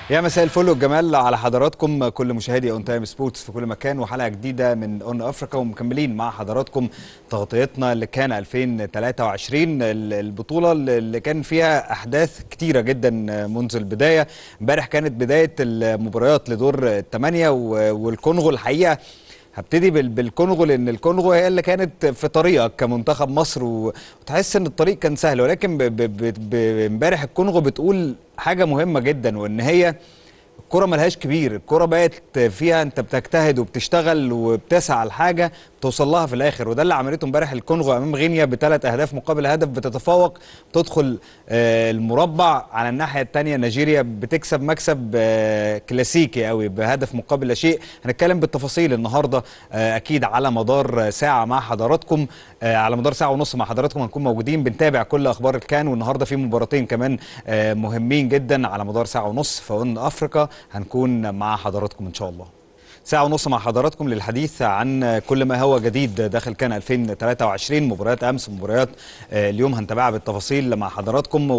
يا مساء الفل والجمال على حضراتكم كل مشاهدي اون تايم سبورتس في كل مكان وحلقه جديده من اون افريكا ومكملين مع حضراتكم تغطيتنا اللي كان 2023 البطوله اللي كان فيها احداث كتيره جدا منذ البدايه امبارح كانت بدايه المباريات لدور الثمانيه والكونغو الحقيقه هبتدي بالكونغو لان الكونغو هي اللي كانت في طريقك كمنتخب مصر وتحس ان الطريق كان سهل ولكن امبارح الكونغو بتقول حاجه مهمه جدا وان هي الكرة ملهاش كبير الكرة بقت فيها انت بتجتهد وبتشتغل وبتسعى لحاجة توصل لها في الاخر وده اللي عملته امبارح الكونغو امام غينيا بثلاث اهداف مقابل هدف بتتفوق تدخل المربع على الناحيه الثانيه نيجيريا بتكسب مكسب كلاسيكي قوي بهدف مقابل لا شيء هنتكلم بالتفاصيل النهارده اكيد على مدار ساعه مع حضراتكم على مدار ساعه ونص مع حضراتكم هنكون موجودين بنتابع كل اخبار الكان والنهارده في مباراتين كمان مهمين جدا على مدار ساعه ونص فقلنا افريكا هنكون مع حضراتكم ان شاء الله ساعة ونص مع حضراتكم للحديث عن كل ما هو جديد داخل كان 2023 مباريات أمس ومباريات اليوم هنتابعها بالتفاصيل مع حضراتكم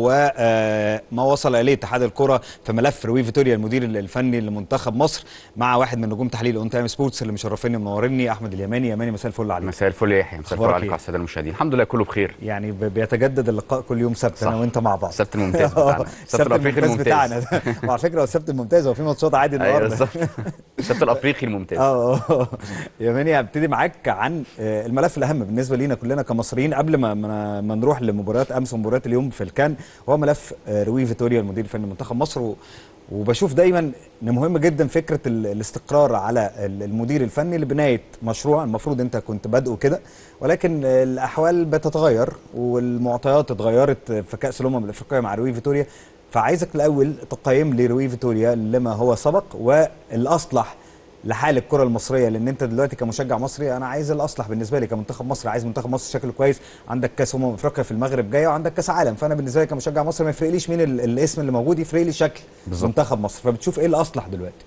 وما وصل إليه اتحاد الكرة في ملف روي فيتوريا المدير الفني لمنتخب مصر مع واحد من نجوم تحليل اون تايم سبورتس اللي مشرفيني ومنورني أحمد اليماني يماني مساء الفل عليك مساء الفل يا يحيى مساء الفل عليك على السادة المشاهدين الحمد لله كله بخير يعني بيتجدد اللقاء كل يوم سبت أنا وأنت مع بعض السبت الممتاز بتاعنا السبت الافريقي الممتاز بتاعنا وعلى فكرة هو السبت الممتاز هو في ماتشات عادي النهارده السبت الافريقي الممتاز اه يماني هبتدي معاك عن الملف الاهم بالنسبه لينا كلنا كمصريين قبل ما ما نروح لمباريات امس ومباريات اليوم في الكان هو ملف روي فيتوريا المدير الفني لمنتخب مصر وبشوف دايما ان مهم جدا فكره الاستقرار على المدير الفني لبنايه مشروع المفروض انت كنت بادئه كده ولكن الاحوال بتتغير والمعطيات اتغيرت في كاس الامم الافريقيه مع روي فيتوريا فعايزك الاول تقيم لي روي فيتوريا لما هو سبق والاصلح لحال الكره المصريه لان انت دلوقتي كمشجع مصري انا عايز الاصلح بالنسبه لي كمنتخب مصر عايز منتخب مصر شكله كويس عندك كاس امم افريقيا في المغرب جايه وعندك كاس عالم فانا بالنسبه لي كمشجع مصري ما يفرقليش مين الاسم اللي موجود يفرق لي شكل بالزبط. منتخب مصر فبتشوف ايه الاصلح دلوقتي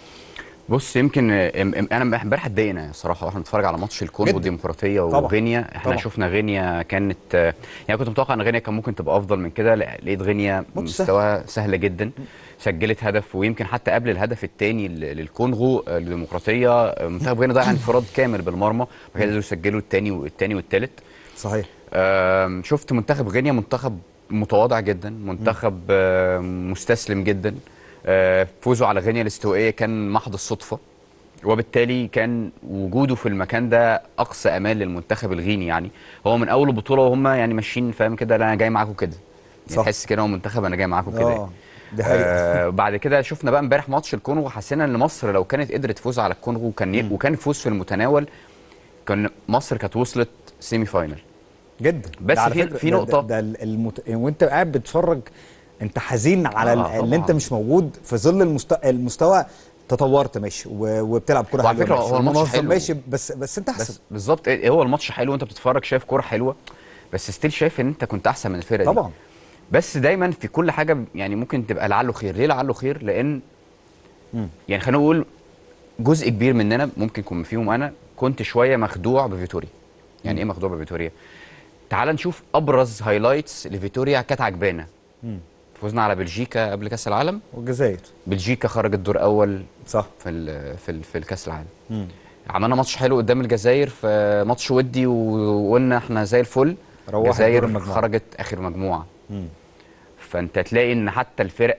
بص يمكن انا امبارح اتضايقنا صراحه واحنا بنتفرج على ماتش الكونغو والديمقراطيه وغينيا احنا طبعا. شفنا غينيا كانت يعني كنت متوقع ان غينيا كان ممكن تبقى افضل من كده لقيت غينيا مستواها سهل جدا سجلت هدف ويمكن حتى قبل الهدف الثاني للكونغو الديمقراطيه منتخب غينيا ضيع انفراد كامل بالمرمى وبعد كده قدروا يسجلوا الثاني والثاني والثالث صحيح شفت منتخب غينيا منتخب متواضع جدا منتخب مستسلم جدا فوزه على غينيا الاستوائيه كان محض الصدفه وبالتالي كان وجوده في المكان ده اقصى امان للمنتخب الغيني يعني هو من اول البطوله وهم يعني ماشيين فاهم كده انا جاي معاكم كده يعني تحس كده هو منتخب انا جاي معاكم كده دي حقيقة. آه بعد كده شفنا بقى امبارح ماتش الكونغو حسينا ان مصر لو كانت قدرت تفوز على الكونغو كان وكان فوز في المتناول كان مصر كانت وصلت سيمي فاينل جدا بس في في نقطه ده, ده المت... وانت قاعد بتتفرج انت حزين على آه اللي انت مش موجود في ظل المستوى, المستوى تطورت ماشي وبتلعب كوره حلوه فكره هو الماتش حلو ماشي بس بس انت احسن بالظبط هو الماتش حلو وانت بتتفرج شايف كوره حلوه بس ستيل شايف ان انت كنت احسن من الفرقه دي طبعا بس دايما في كل حاجه يعني ممكن تبقى لعله خير ليه لعله خير لان م. يعني خلينا نقول جزء كبير مننا ممكن يكون فيهم انا كنت شويه مخدوع بفيتوريا يعني م. ايه مخدوع بفيتوريا تعال نشوف ابرز هايلايتس لفيتوريا كانت عجبانا فوزنا على بلجيكا قبل كاس العالم والجزائر بلجيكا خرجت دور اول صح في ال في ال في الكاس العالم م. عملنا ماتش حلو قدام الجزائر في ماتش ودي وقلنا احنا زي الفل الجزائر خرجت اخر مجموعه مم. فانت تلاقي ان حتى الفرق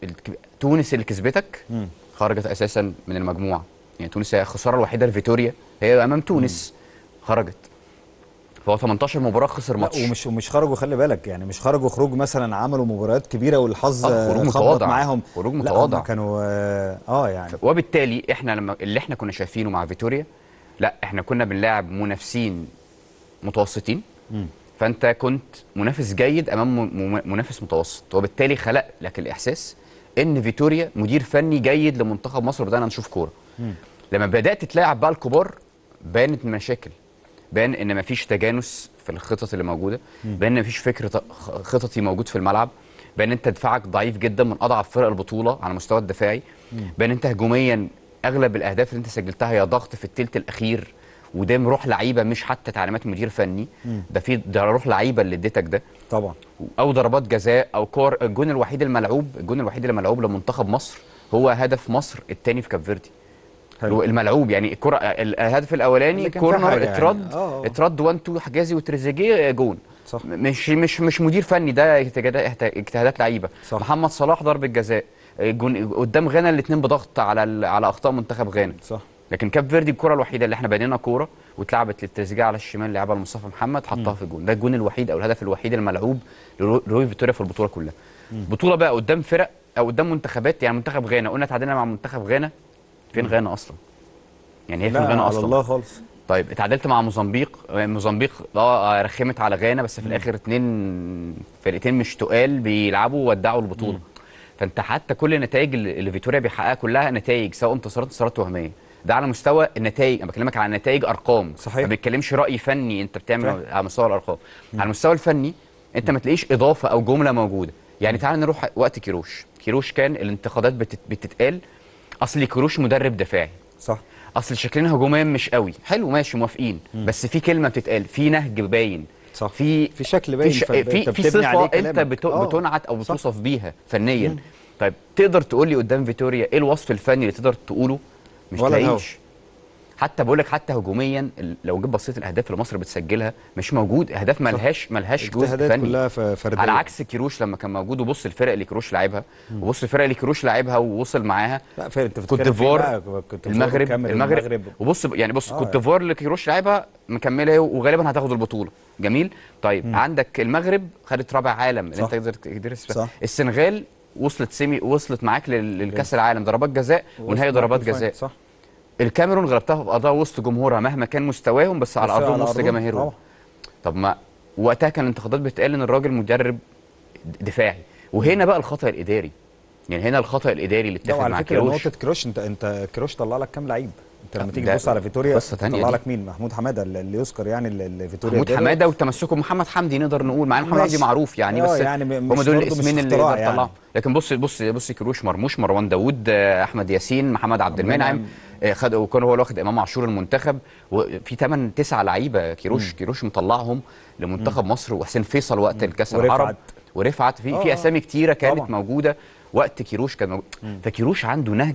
تونس اللي كسبتك مم. خرجت اساسا من المجموعه يعني تونس هي الخساره الوحيده لفيتوريا هي امام تونس مم. خرجت فهو 18 مباراه خسر ماتش ومش ومش خرجوا خلي بالك يعني مش خرجوا خروج مثلا عملوا مباريات كبيره والحظ آه خروج متواضع معاهم خروج متواضع كانوا اه يعني وبالتالي احنا لما اللي احنا كنا شايفينه مع فيتوريا لا احنا كنا بنلاعب منافسين متوسطين م. فانت كنت منافس جيد امام منافس متوسط وبالتالي خلق لك الاحساس ان فيتوريا مدير فني جيد لمنتخب مصر بدانا نشوف كوره لما بدات تلاعب بقى الكبار بانت مشاكل بان ان مفيش تجانس في الخطط اللي موجوده بان مفيش فكر خططي موجود في الملعب بان انت دفاعك ضعيف جدا من اضعف فرق البطوله على المستوى الدفاعي بان انت هجوميا اغلب الاهداف اللي انت سجلتها هي ضغط في الثلث الاخير وده روح لعيبه مش حتى تعليمات مدير فني ده في ده روح لعيبه اللي اديتك ده طبعا او ضربات جزاء او كور الجون الوحيد الملعوب الجون الوحيد اللي ملعوب لمنتخب مصر هو هدف مصر الثاني في كاب فيردي حلو. هو الملعوب يعني الكره الهدف الاولاني اللي كان فيها كورنر حاجة يعني. اترد آه. اترد 1 2 حجازي وتريزيجيه جون صح. مش مش مش مدير فني ده اجتهادات اجتهادات لعيبه صح. محمد صلاح ضربه جزاء جون قدام غانا الاثنين بضغط على ال- على اخطاء منتخب غانا صح لكن كاب فيردي الكره الوحيده اللي احنا بنينا كوره واتلعبت للتريزيجيه على الشمال لعبها لمصطفى محمد حطها في الجون ده الجون الوحيد او الهدف الوحيد الملعوب لرو- لروي فيتوريا في البطوله كلها بطوله بقى قدام فرق او قدام منتخبات يعني منتخب غانا قلنا تعادلنا مع منتخب غانا فين غانا اصلا يعني هي فين لا غانا على اصلا الله خالص طيب اتعادلت مع موزمبيق موزمبيق اه رخمت على غانا بس في الاخر اتنين فرقتين مش تقال بيلعبوا وودعوا البطوله فانت حتى كل النتائج اللي اللي فيتوريا بيحققها كلها نتائج سواء انتصارات انتصارات وهميه ده على مستوى النتائج انا بكلمك على نتائج ارقام صحيح. ما بتكلمش راي فني انت بتعمل صحيح. على مستوى الارقام على المستوى الفني انت ما تلاقيش اضافه او جمله موجوده يعني تعال نروح وقت كيروش كيروش كان الانتقادات بتت... بتتقال اصل كيروش مدرب دفاعي صح اصل شكلنا هجوميا مش قوي حلو ماشي موافقين بس في كلمه بتتقال في نهج باين صح. في في شكل باين، في, ش... فب- في, أنت في بتبني عليه صفه انت كلامك. بت... آه. بتنعت او صح. بتوصف بيها فنيا طيب تقدر تقول لي قدام فيتوريا ايه الوصف الفني اللي تقدر تقوله مش ولا الهوا. تلاقيش حتى بقول لك حتى هجوميا ال- لو جيت بصيت الاهداف اللي مصر بتسجلها مش موجود اهداف ملهاش ملهاش جزء اجتهادات فني كلها ف- فرديه على عكس كيروش لما كان موجود وبص الفرق اللي كيروش لعبها وبص الفرق اللي كيروش لعبها ووصل معاها لا فين انت كوت بتتكلم في ديفوار بقى؟ كوت ديفوار المغرب والكاميرون المغرب والمغرب. وبص يعني بص آه. كوت ديفوار اللي كيروش لعبها مكمله اهي وغالبا هتاخد البطوله جميل طيب مم. عندك المغرب خدت رابع عالم اللي صح. انت قدرت قدرت صح. السنغال وصلت سيمي وصلت معاك لل- للكاس العالم ضربات جزاء ونهائي ضربات جزاء صح الكاميرون غلبتها في قضاء وسط جمهورها مهما كان مستواهم بس على بس ارضهم على وسط أرضهم. جماهيرهم طبعا. طب ما وقتها كان الانتقادات بتقال ان الراجل مدرب دفاعي وهنا بقى الخطا الاداري يعني هنا الخطا الاداري اللي لا اتخذ وعلى مع فكره كيروش نقطه كروش انت انت كروش طلع لك كام لعيب انت لما تيجي ده تبص على فيتوريا قصة تانية طلع دي. لك مين محمود حماده اللي اللي يذكر يعني اللي- اللي فيتوريا محمود اداله. حماده وتمسكه بمحمد حمدي نقدر نقول مع ان محمد ماشي. حمدي معروف يعني آه، بس يعني م- هم مش دول برضه مش الاسمين اللي اختراع يقدر يعني. يطلعهم لكن بص بص بص كروش مرموش مروان داوود آه، احمد ياسين محمد عبد المنعم المنعم. آه، خد وكان هو اللي واخد امام عاشور المنتخب وفي 8 9 لعيبه كيروش كيروش مطلعهم لمنتخب مصر وحسين فيصل وقت الكاس ورفعت. العرب ورفعت في آه، في آه. اسامي كتيره كانت طبعا. موجوده وقت كيروش كان موجود فكيروش عنده نهج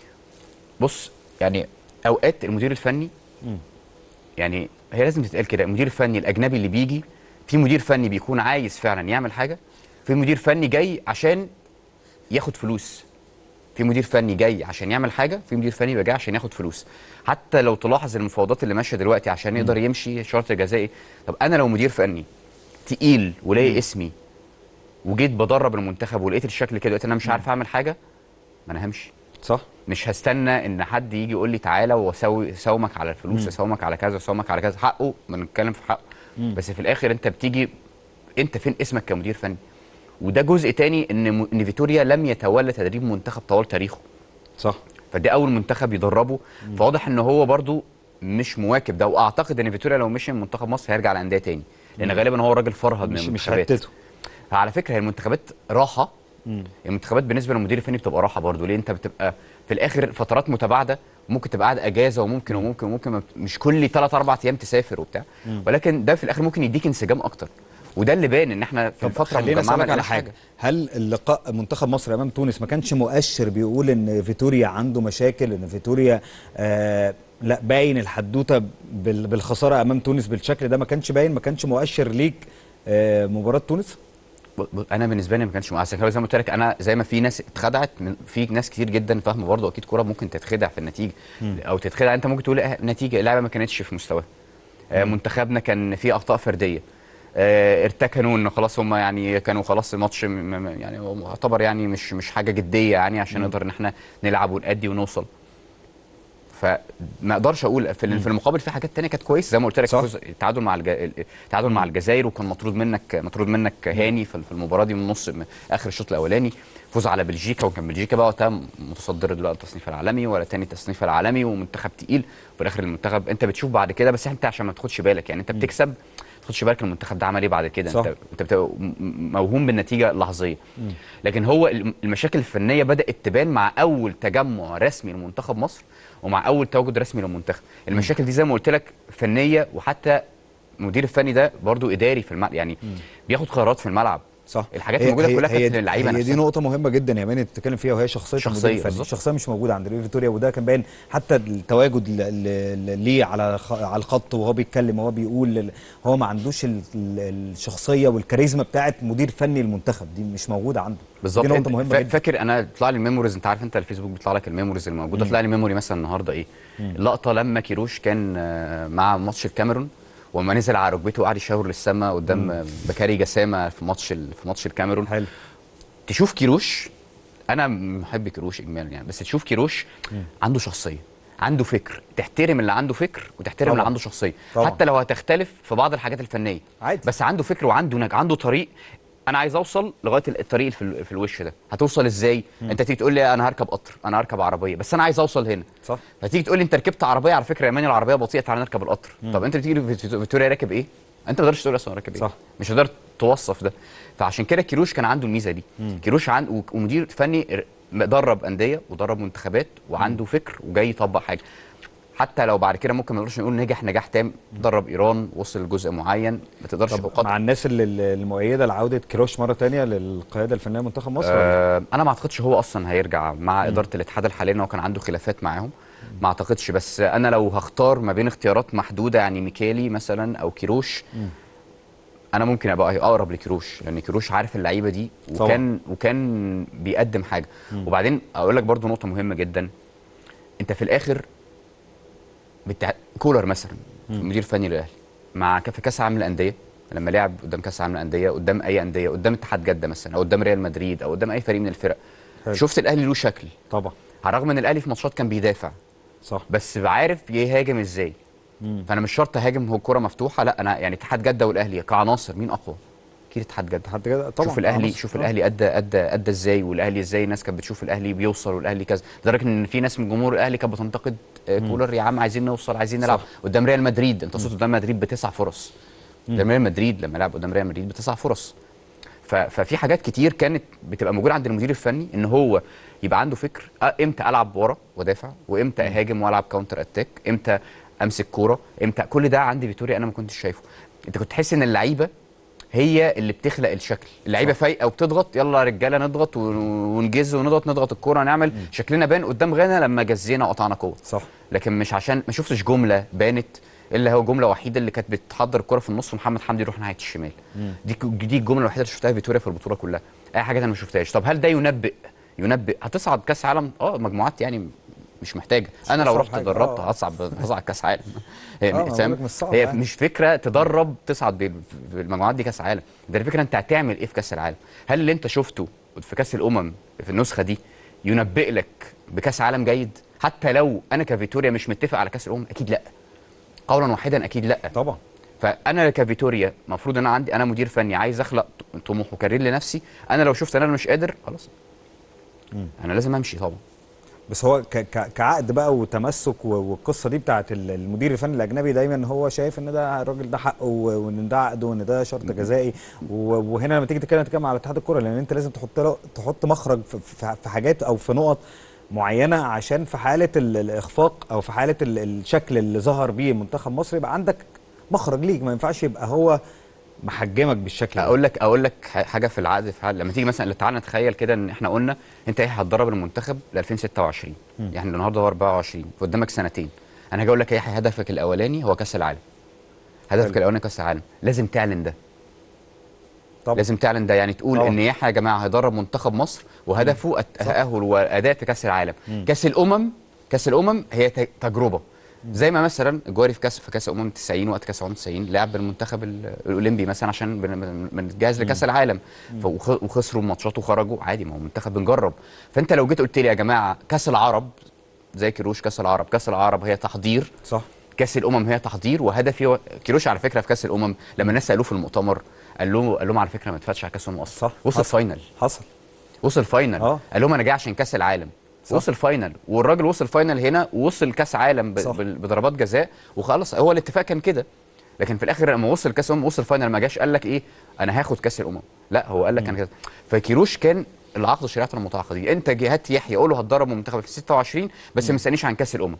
بص يعني اوقات المدير الفني يعني هي لازم تتقال كده المدير الفني الاجنبي اللي بيجي في مدير فني بيكون عايز فعلا يعمل حاجه في مدير فني جاي عشان ياخد فلوس في مدير فني جاي عشان يعمل حاجه في مدير فني بيبقى جاي عشان ياخد فلوس حتى لو تلاحظ المفاوضات اللي ماشيه دلوقتي عشان يقدر يمشي شرط جزائي طب انا لو مدير فني تقيل ولاقي اسمي وجيت بدرب المنتخب ولقيت الشكل كده دلوقتي انا مش عارف اعمل حاجه ما انا همشي صح مش هستنى ان حد يجي يقول لي تعالى واسوي اساومك على الفلوس اساومك على كذا اساومك على كذا حقه بنتكلم في حقه بس في الاخر انت بتيجي انت فين اسمك كمدير فني وده جزء تاني ان م- ان فيتوريا لم يتولى تدريب منتخب طوال تاريخه صح فده اول منتخب يدربه فواضح ان هو برضو مش مواكب ده واعتقد ان فيتوريا لو مشي من منتخب مصر هيرجع الانديه تاني لان غالبا هو راجل فرهد من مش مش المنتخبات حتته على فكره هي المنتخبات راحه المنتخبات بالنسبه للمدير الفني بتبقى راحه برضه ليه انت بتبقى في الاخر فترات متباعده ممكن تبقى قاعد اجازه وممكن وممكن وممكن ما بت- مش كل 3 4 ايام تسافر وبتاع ولكن ده في الاخر ممكن يديك انسجام اكتر وده اللي باين ان احنا في طب الفتره خلينا المجمعة ما اسالك على لقيناش حاجه هل اللقاء منتخب مصر امام تونس ما كانش مؤشر بيقول ان فيتوريا عنده مشاكل ان فيتوريا آه لا باين الحدوته بال- بالخساره امام تونس بالشكل ده ما كانش باين ما كانش مؤشر ليك آه مباراه تونس ب- ب- انا بالنسبه لي ما كانش مؤثر كده زي ما قلت لك انا زي ما في ناس اتخدعت من في ناس كتير جدا فاهمه برضه اكيد كوره ممكن تتخدع في النتيجه او تتخدع انت ممكن تقول اه نتيجه اللعبه ما كانتش في مستواها آه منتخبنا كان فيه اخطاء فرديه آه ارتكنوا ان خلاص هم يعني كانوا خلاص الماتش م- م- يعني هو يعتبر يعني مش مش حاجه جديه يعني عشان نقدر ان احنا نلعب ونأدي ونوصل فما اقدرش اقول في في المقابل في حاجات تانية كانت كويسه زي ما قلت لك صح. فوز- التعادل مع الج... التعادل مع الجزائر وكان مطرود منك مطرود منك هاني في في المباراه دي من نص من اخر الشوط الاولاني فوز على بلجيكا وكان بلجيكا بقى وقتها متصدر دلوقتي التصنيف العالمي ولا تاني التصنيف العالمي ومنتخب تقيل وفي الاخر المنتخب انت بتشوف بعد كده بس انت عشان ما تاخدش بالك يعني انت بتكسب ما تاخدش بالك المنتخب ده عمل ايه بعد كده صح. انت انت بتبقى م- م- موهوم بالنتيجه اللحظيه لكن هو الم- المشاكل الفنيه بدات تبان مع اول تجمع رسمي لمنتخب مصر ومع اول تواجد رسمي للمنتخب المشاكل دي زي ما قلت لك فنيه وحتى المدير الفني ده برضو اداري في الملعب يعني بياخد قرارات في الملعب صح الحاجات هي- الموجوده هي- كلها هي كانت دي- للعيبه هي دي نفسها نقطة مهمة جدا يا ماني تتكلم فيها وهي شخصية شخصية المدير الفني بالظبط. الشخصية مش موجودة عند لوي فيتوريا وده كان باين حتى التواجد ل- ل- ليه على خ- على الخط وهو بيتكلم وهو بيقول ال- هو ما عندوش ال- ال- الشخصية والكاريزما بتاعت مدير فني المنتخب دي مش موجودة عنده بالظبط دي انت نقطة مهمة فا- جدا فاكر انا طلع لي الميموريز انت عارف انت الفيسبوك بيطلع لك الميموريز الموجوده طلع لي ميموري مثلا النهارده ايه اللقطه لما كيروش كان آه، مع ماتش الكاميرون وما نزل على ركبته وقعد يشاور للسما قدام آه، بكاري جسامه في ماتش ال- في ماتش الكاميرون حلو تشوف كيروش انا محب كيروش اجمالا يعني بس تشوف كيروش عنده شخصيه عنده فكر تحترم اللي عنده فكر وتحترم طبعا. اللي عنده شخصيه طبعا. حتى لو هتختلف في بعض الحاجات الفنيه عادي. بس عنده فكر وعنده نج... عنده طريق انا عايز اوصل لغايه ال- الطريق في, ال... في الوش ده هتوصل ازاي انت تيجي تقول لي انا هركب قطر انا هركب عربيه بس انا عايز اوصل هنا صح فتيجي تقول لي انت ركبت عربيه على فكره يا ايمان العربيه بطيئه تعالى نركب القطر طب انت بتيجي في- في فيكتوريا راكب ايه انت ما تقدرش تقول اصلا راكب ايه صح. مش هتقدر توصف ده فعشان كده كيروش كان عنده الميزه دي كيروش عند و- ومدير فني ر- درب انديه ودرب منتخبات وعنده فكر وجاي يطبق حاجه حتى لو بعد كده ممكن ما نقدرش نقول نجح نجاح تام درب ايران وصل لجزء معين ما تقدرش طب تقاطع مع الناس اللي اللي المؤيدة لعودة كيروش مرة تانية للقيادة الفنية لمنتخب مصر ولا؟ آه انا ما اعتقدش هو اصلا هيرجع مع اداره الاتحاد الحاليه ان هو كان عنده خلافات معاهم ما اعتقدش بس انا لو هختار ما بين اختيارات محدوده يعني ميكالي مثلا او كيروش انا ممكن ابقى اقرب لكيروش لان كيروش عارف اللعيبه دي طبعا. وكان وكان بيقدم حاجه وبعدين اقول لك برضو نقطه مهمه جدا انت في الاخر بتاع كولر مثلا مدير فني للاهلي مع ك- في كاس العالم للانديه لما لعب قدام كاس العالم للانديه قدام اي انديه قدام اتحاد جده مثلا او قدام ريال مدريد او قدام اي فريق من الفرق حلو. شفت الاهلي له شكل طبعا على الرغم ان الاهلي في ماتشات كان بيدافع صح بس عارف يهاجم ازاي فانا مش شرط اهاجم هو الكره مفتوحه لا انا يعني اتحاد جده والاهلي كعناصر مين اقوى اكيد اتحاد جده حد كده طبعا شوف الاهلي عناصر. شوف آه. الاهلي ادى ادى ادى ازاي والاهلي ازاي الناس كانت بتشوف الاهلي بيوصل والاهلي كذا لدرجه ان في ناس من جمهور الاهلي كانت بتنتقد آه، كولر يا عم عايزين نوصل عايزين نلعب صح. قدام ريال مدريد انت صوت قدام مدريد بتسع فرص قدام ريال مدريد لما لعب قدام ريال مدريد بتسع فرص ف- ففي حاجات كتير كانت بتبقى موجوده عند المدير الفني ان هو يبقى عنده فكر أه، امتى العب ورا وادافع وامتى اهاجم والعب كاونتر اتاك امتى امسك كوره امتى كل ده عندي فيتوريا انا ما كنتش شايفه انت كنت تحس ان اللعيبه هي اللي بتخلق الشكل اللعيبه فايقه وبتضغط يلا يا رجاله نضغط ون- ونجز ونضغط نضغط الكوره نعمل شكلنا بان قدام غانا لما جزينا وقطعنا كوره صح لكن مش عشان ما شفتش جمله بانت الا هو جمله وحيده اللي كانت بتحضر الكره في النص ومحمد حمدي يروح ناحيه الشمال دي ك- دي الجمله الوحيده اللي شفتها فيتوريا في البطوله كلها اي حاجه انا ما شفتهاش طب هل ده ينبئ ينبئ هتصعد كاس عالم اه مجموعات يعني مش محتاجه انا لو أصعب رحت حاجة، دربت آه. هصعد هصعد كاس عالم آه، هي ما فاهم بقولك مش صعب هي يعني. مش فكره تدرب تصعد بال- في المجموعات دي كاس عالم ده الفكره انت هتعمل ايه في كاس العالم هل اللي انت شفته في كاس الامم في النسخه دي ينبئ لك بكاس عالم جيد حتى لو انا كفيتوريا مش متفق على كاس الامم اكيد لا قولا واحدا اكيد لا طبعا فانا كفيتوريا المفروض ان انا عندي انا مدير فني عايز اخلق طموح وكارير لنفسي انا لو شفت ان انا مش قادر خلاص انا لازم امشي طبعا بس هو ك ك كعقد بقى وتمسك و- والقصه دي بتاعت ال- المدير الفني الاجنبي دايما هو شايف ان ده الراجل ده حقه و- وان ده عقده وان ده شرط جزائي و- وهنا لما تيجي تتكلم تتكلم على اتحاد الكره لان انت لازم تحط له تحط مخرج في, في, في حاجات او في نقط معينه عشان في حاله ال- الاخفاق او في حاله ال- الشكل اللي ظهر بيه منتخب مصر يبقى عندك مخرج ليك ما ينفعش يبقى هو محجمك بالشكل ده اقول لك اقول لك ح- حاجه في العقد في حاجة. لما تيجي مثلا تعالى نتخيل كده ان احنا قلنا انت ايه هتدرب المنتخب ل 2026 يعني النهارده هو 24 قدامك سنتين انا هاجي اقول لك ايه هدفك الاولاني هو كاس العالم هدفك حلو. الاولاني كاس العالم لازم تعلن ده طبعا لازم تعلن ده يعني تقول طبعا. ان يحيى يا جماعه هيدرب منتخب مصر وهدفه التاهل والاداء في كاس العالم كاس الامم كاس الامم هي ت- تجربه زي ما مثلا الجواري في كاس في كاس امم 90 وقت كاس امم 90 لعب بالمنتخب ال- الاولمبي مثلا عشان بن- بن- بنتجهز لكاس العالم ف- وخ- وخسروا ماتشات وخرجوا عادي ما هو منتخب بنجرب فانت لو جيت قلت لي يا جماعه كاس العرب زي كيروش كاس العرب كاس العرب هي تحضير صح كاس الامم هي تحضير وهدفي هو كيروش على فكره في كاس الامم لما الناس سالوه في المؤتمر قال لهم قال لهم على فكره ما اتفاتش على كاس الامم اصلا صح وصل حصل. فاينل حصل وصل فاينل آه. قال لهم انا جاي عشان كاس العالم صح. وصل فاينل والراجل وصل فاينل هنا ووصل كاس عالم ب- صح. بال- بضربات جزاء وخلاص هو الاتفاق كان كده لكن في الاخر لما وصل كاس الامم وصل فاينل ما جاش قال لك ايه انا هاخد كاس الامم لا هو قال لك انا كده فكيروش كان العقد شريعه المتعاقدين انت جهات يحيى قول له هتدرب منتخب في 26 بس ما تسالنيش عن كاس الامم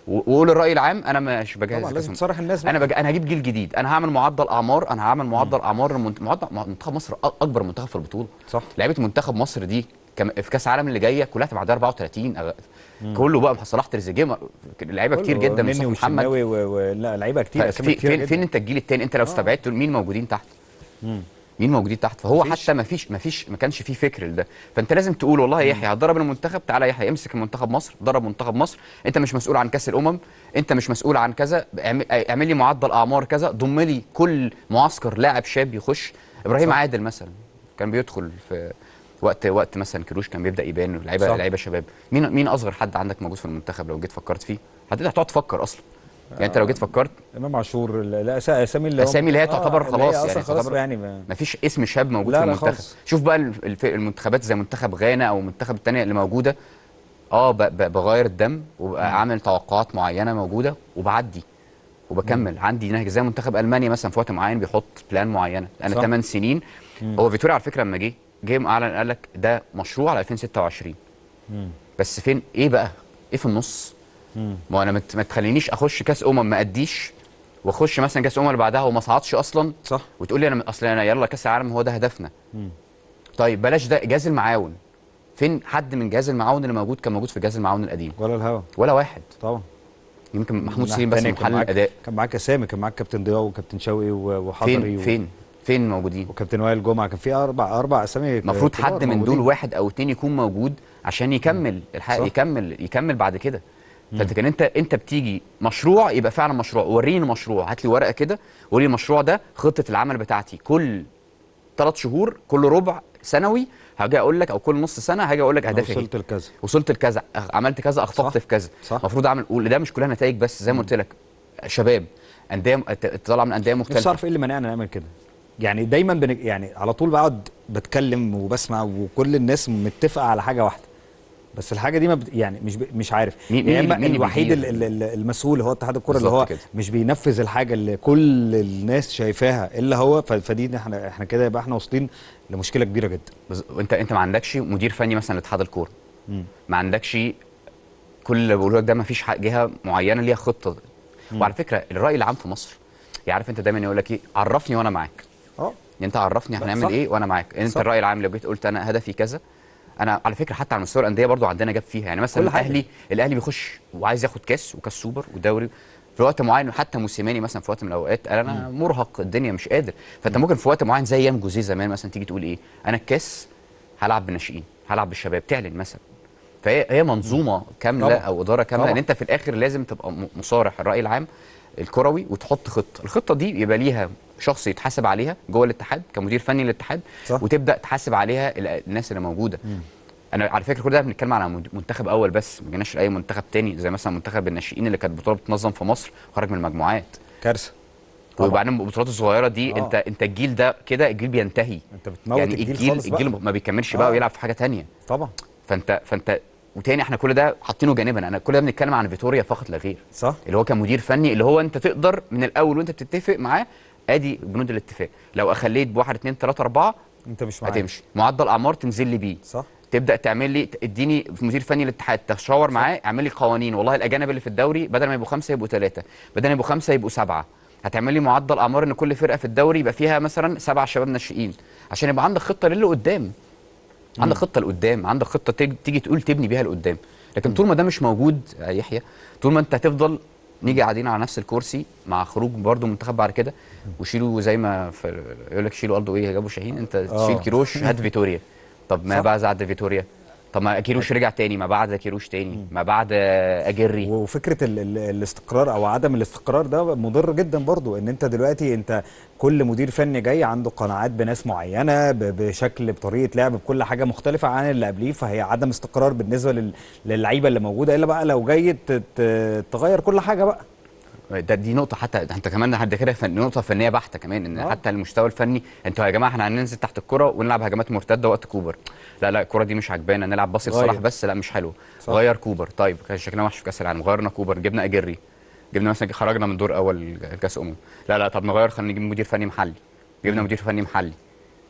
و- وقول الراي العام انا مش بجهز طبعا كأس لازم أمم. تصارح الناس انا بقى. بج... انا هجيب جيل جديد انا هعمل معدل اعمار انا هعمل معدل اعمار المنت... معدل منتخب مصر أ- اكبر منتخب في البطوله صح لعيبه منتخب مصر دي كم... في كاس العالم اللي جايه كلها تبقى عندها 34 أغ... كله بقى صلاح تريزيجيه م- لعيبه كتير كله جدا مني مصطفى محمد وشناوي و... و... لا لعيبه كتير اسامي في... كتير فين جدا. فين انت الجيل الثاني انت لو استبعدت مين موجودين تحت مين موجودين تحت فهو مفيش. حتى ما فيش ما فيش ما كانش فيه فكر لده فانت لازم تقول والله يا يحيى هتدرب المنتخب تعالى يا يحيى امسك المنتخب مصر درب منتخب مصر انت مش مسؤول عن كاس الامم انت مش مسؤول عن كذا اعمل اعمل لي معدل اعمار كذا ضم لي كل معسكر لاعب شاب يخش ابراهيم صح. عادل مثلا كان بيدخل في وقت وقت مثلا كروش كان بيبدا يبان لعيبه صح. لعيبه شباب مين مين اصغر حد عندك موجود في المنتخب لو جيت فكرت فيه هتقدر هتقعد تفكر اصلا يعني انت لو جيت فكرت امام عاشور لا لا، أسا- اسامي اللي هم- أسامي اللي هي آه، تعتبر اللي هي خلاص أصلاً يعني خلاص تعتبر- يعني ما- ما فيش اسم شاب موجود لا، في لا المنتخب خالص. شوف بقى الف- الف- المنتخبات زي منتخب غانا او المنتخب التانية اللي موجوده اه ب- ب- بغير الدم وبقى عامل توقعات معينه موجوده وبعدي وبكمل عندي نهج زي منتخب المانيا مثلا في وقت معين بيحط بلان معينه انا صح. 8 سنين هو فيتوريا على فكره لما جه جه اعلن قال لك ده مشروع على 2026 بس فين ايه بقى ايه في النص ما انا مت- ما تخلينيش اخش كاس امم ما اديش واخش مثلا كاس امم اللي بعدها وما صعدش اصلا صح وتقول لي انا اصل انا يلا كاس العالم هو ده هدفنا طيب بلاش ده جهاز المعاون فين حد من جهاز المعاون اللي موجود كان موجود في جهاز المعاون القديم ولا الهوا ولا واحد طبعا يمكن محمود الناحية سليم بس التانية كان محلل معاك- اداء كان معاك اسامي كان معاك كابتن ضياء وكابتن شوقي و- وحضري فين و... فين فين موجودين وكابتن وائل جمعه كان في اربع اربع اسامي المفروض كبار حد من دول موجودين. واحد او اتنين يكون موجود عشان يكمل الحق صح. يكمل يكمل بعد كده فانت كان انت انت بتيجي مشروع يبقى فعلا مشروع وريني المشروع هات لي ورقه كده وريني المشروع ده خطه العمل بتاعتي كل ثلاث شهور كل ربع سنوي هاجي اقول لك او كل نص سنه هاجي اقول لك أنا اهدافي إيه. وصلت لكذا وصلت لكذا أخ- عملت كذا اخفقت صح. في كذا صح. المفروض اعمل وده مش كلها نتائج بس زي ما قلت لك شباب انديه ت- طالعه من انديه نفسي مختلفه اعرف ايه اللي منعنا نعمل كده يعني دايما بن... يعني على طول بقعد بتكلم وبسمع وكل الناس متفقه على حاجه واحده بس الحاجه دي ما بت... يعني مش ب... مش عارف مين- يا مين اما اللي- مين اللي الوحيد ال... بيدير؟ ال... ال- المسؤول هو اتحاد الكوره اللي بالظبط هو كده. مش بينفذ الحاجه اللي كل الناس شايفاها الا هو ف... فدي احنا احنا كده يبقى احنا واصلين لمشكله كبيره جدا بز- انت انت ما عندكش مدير فني مثلا لاتحاد الكوره ما عندكش كل اللي بقوله لك ده ما فيش ح- جهه معينه ليها خطه وعلى فكره الراي العام في مصر يعني عارف انت دايما يقول لك ايه عرفني وانا معاك اه يعني انت عرفني لا، هنعمل صح. ايه وانا معاك انت صح. الراي العام لو جيت قلت انا هدفي كذا انا على فكره حتى على مستوى الانديه برضو عندنا جاب فيها يعني مثلا كل حاجة. الاهلي الاهلي بيخش وعايز ياخد كاس وكاس سوبر ودوري في وقت معين حتى موسيماني مثلا في وقت من الاوقات قال انا مرهق الدنيا مش قادر فانت ممكن في وقت معين زي ايام جوزيه زمان مثلا تيجي تقول ايه انا الكاس هلعب بالناشئين هلعب بالشباب تعلن مثلا فهي هي منظومه كامله طبعا. او اداره كامله طبعا. ان انت في الاخر لازم تبقى م- مصارح الراي العام الكروي وتحط خطه الخطه دي يبقى ليها شخص يتحاسب عليها جوه الاتحاد كمدير فني للاتحاد صح. وتبدا تحاسب عليها ال- الناس اللي موجوده انا على فكره كل ده بنتكلم على من- منتخب اول بس ما جيناش لاي منتخب تاني زي مثلا منتخب الناشئين اللي كانت بطوله بتنظم في مصر وخرج من المجموعات كارثه طبعا. وبعدين البطولات الصغيره دي آه. انت انت الجيل ده كده الجيل بينتهي انت بتموت يعني الجيل الجيل خالص بقى. الجيل ما بيكملش بقى آه. ويلعب في حاجه تانية طبعا فانت فانت وتاني احنا كل ده حاطينه جانبا انا كل ده بنتكلم عن فيتوريا فقط لا غير صح اللي هو كمدير فني اللي هو انت تقدر من الاول وانت بتتفق معاه ادي بنود الاتفاق لو اخليت بواحد اتنين تلاته اربعه انت مش معايا هتمشي معدل اعمار تنزل لي بيه صح تبدا تعمل لي اديني مدير فني للاتحاد تشاور معاه اعمل لي قوانين والله الاجانب اللي في الدوري بدل ما يبقوا خمسه يبقوا ثلاثه بدل ما يبقوا خمسه يبقوا سبعه هتعمل لي معدل اعمار ان كل فرقه في الدوري يبقى فيها مثلا سبع شباب ناشئين عشان يبقى عندك خطه للي قدام عندك خطه لقدام عندك خطه تيجي, تيجي تقول تبني بيها لقدام لكن طول ما ده مش موجود يا يحيى طول ما انت هتفضل نيجي قاعدين على نفس الكرسي مع خروج برضو منتخب بعد كده وشيلوا زي ما في يقول لك شيلوا قلده ايه جابوا شاهين انت آه. تشيل كيروش هات فيتوريا طب ما صح. بعد بعد فيتوريا طب ما كيروش رجع تاني ما بعد كيروش تاني ما بعد آه، اجري وفكره ال ال الاستقرار او عدم الاستقرار ده مضر جدا برضو ان انت دلوقتي انت كل مدير فني جاي عنده قناعات بناس معينه ب- بشكل بطريقه لعب بكل حاجه مختلفه عن اللي قبليه فهي عدم استقرار بالنسبه لل- للعيبه اللي موجوده الا بقى لو جاي ت- ت- تغير كل حاجه بقى ده دي نقطة حتى انت كمان حد كده فن... نقطة فنية بحتة كمان ان آه. حتى المستوى الفني انتوا يا جماعة احنا هننزل تحت الكرة ونلعب هجمات مرتدة وقت كوبر لا لا الكرة دي مش عجبانا نلعب باصي غير. لصلاح بس لا مش حلو صح. غير كوبر طيب كان شكلنا وحش في كأس العالم غيرنا كوبر جبنا اجري جبنا مثلا خرجنا من دور اول كأس امم لا لا طب نغير خلينا نجيب مدير فني محلي جبنا مدير فني محلي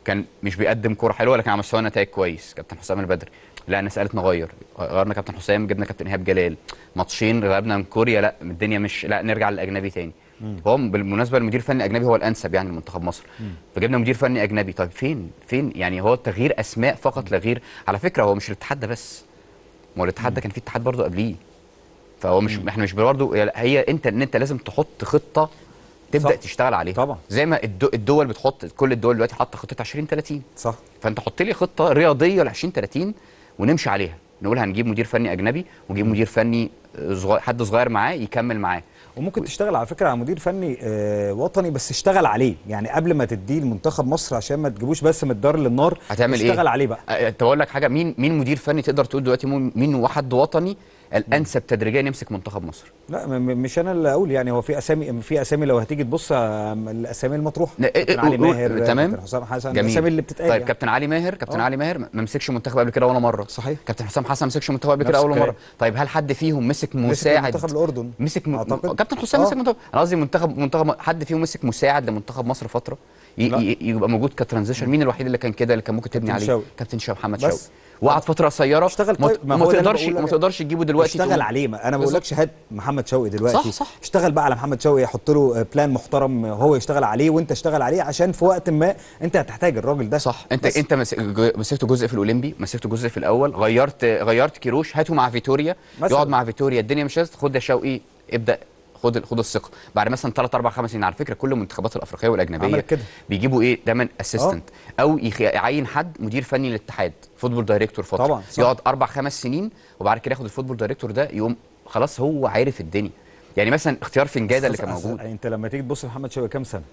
كان مش بيقدم كوره حلوه لكن على مستوى نتائج كويس كابتن حسام البدري لا الناس قالت نغير غيرنا كابتن حسام جبنا كابتن ايهاب جلال ماتشين غلبنا من كوريا لا الدنيا مش لا نرجع للاجنبي تاني هو بالمناسبه المدير الفني الاجنبي هو الانسب يعني لمنتخب مصر فجبنا مدير فني اجنبي طيب فين فين يعني هو تغيير اسماء فقط لا غير على فكره هو مش الاتحاد ده بس ما هو الاتحاد ده كان فيه اتحاد برضه قبليه فهو مش احنا مش برضه هي انت ان انت لازم تحط خطه تبدا صح. تشتغل عليها طبعا. زي ما الدو- الدول بتحط كل الدول دلوقتي حاطه خطه 20 30 صح فانت حط لي خطه رياضيه ل 20 30 ونمشي عليها نقول هنجيب مدير فني اجنبي ونجيب مدير فني صغير حد صغير معاه يكمل معاه وممكن تشتغل على فكره على مدير فني آه، وطني بس اشتغل عليه يعني قبل ما تديه لمنتخب مصر عشان ما تجيبوش بس من الدار للنار هتعمل ايه اشتغل عليه بقى أه، انت اقول لك حاجه مين مين مدير فني تقدر تقول دلوقتي مين- مين واحد وطني الانسب تدريجيا يمسك منتخب مصر لا م- م- مش انا اللي اقول يعني هو في اسامي في اسامي لو هتيجي تبص آه، الاسامي المطروحه لا، إيه، كابتن علي قول- ماهر تمام. كابتن حسام حسن جميل الاسامي اللي بتتقال طيب يعني. كابتن علي ماهر كابتن آه. علي ماهر ما مسكش منتخب قبل كده ولا مره صحيح. كابتن حسام حسن ما مسكش منتخب قبل كده نفس ولا مره الكلام. طيب هل حد فيهم مسك مسك مساعد منتخب الاردن مسك م... أعتقد. كابتن حسام آه. مسك منتخب انا قصدي منتخب منتخب حد فيهم مسك مساعد لمنتخب مصر فتره ي... لا. ي... يبقى موجود كترانزيشن مين الوحيد اللي كان كده اللي كان ممكن تبني كابتن عليه شوقي. كابتن شوقي محمد بس. شوقي وقعد فتره قصيره اشتغل ما, طيب، ما ما هو ده اللي تقدرش بقول ما لك. تقدرش تجيبه دلوقتي اشتغل تقول- عليه ما انا ما بالظبط. بقولكش هات محمد شوقي دلوقتي صح، صح. اشتغل بقى على محمد شوقي حط له بلان محترم هو يشتغل عليه وانت اشتغل عليه عشان في وقت ما انت هتحتاج الراجل ده صح انت بس. انت مس- جو- مسكته جزء في الاولمبي مسكته جزء في الاول غيرت غيرت كيروش هاته مع فيتوريا مثلا. يقعد مع فيتوريا الدنيا مش لازم خد يا شوقي ابدا خد خد الثقه بعد مثلا 3 4 5 سنين على فكره كل المنتخبات الافريقيه والاجنبيه عملت كده. بيجيبوا ايه دايما اسيستنت او يخ- يعين حد مدير فني للاتحاد فوتبول دايركتور فتره طبعا، صح. يقعد اربع خمس سنين وبعد كده ياخد الفوتبول دايركتور ده يقوم خلاص هو عارف الدنيا يعني مثلا اختيار فنجاده اللي كان أصل- أصل موجود انت لما تيجي تبص لمحمد شوقي كام سنه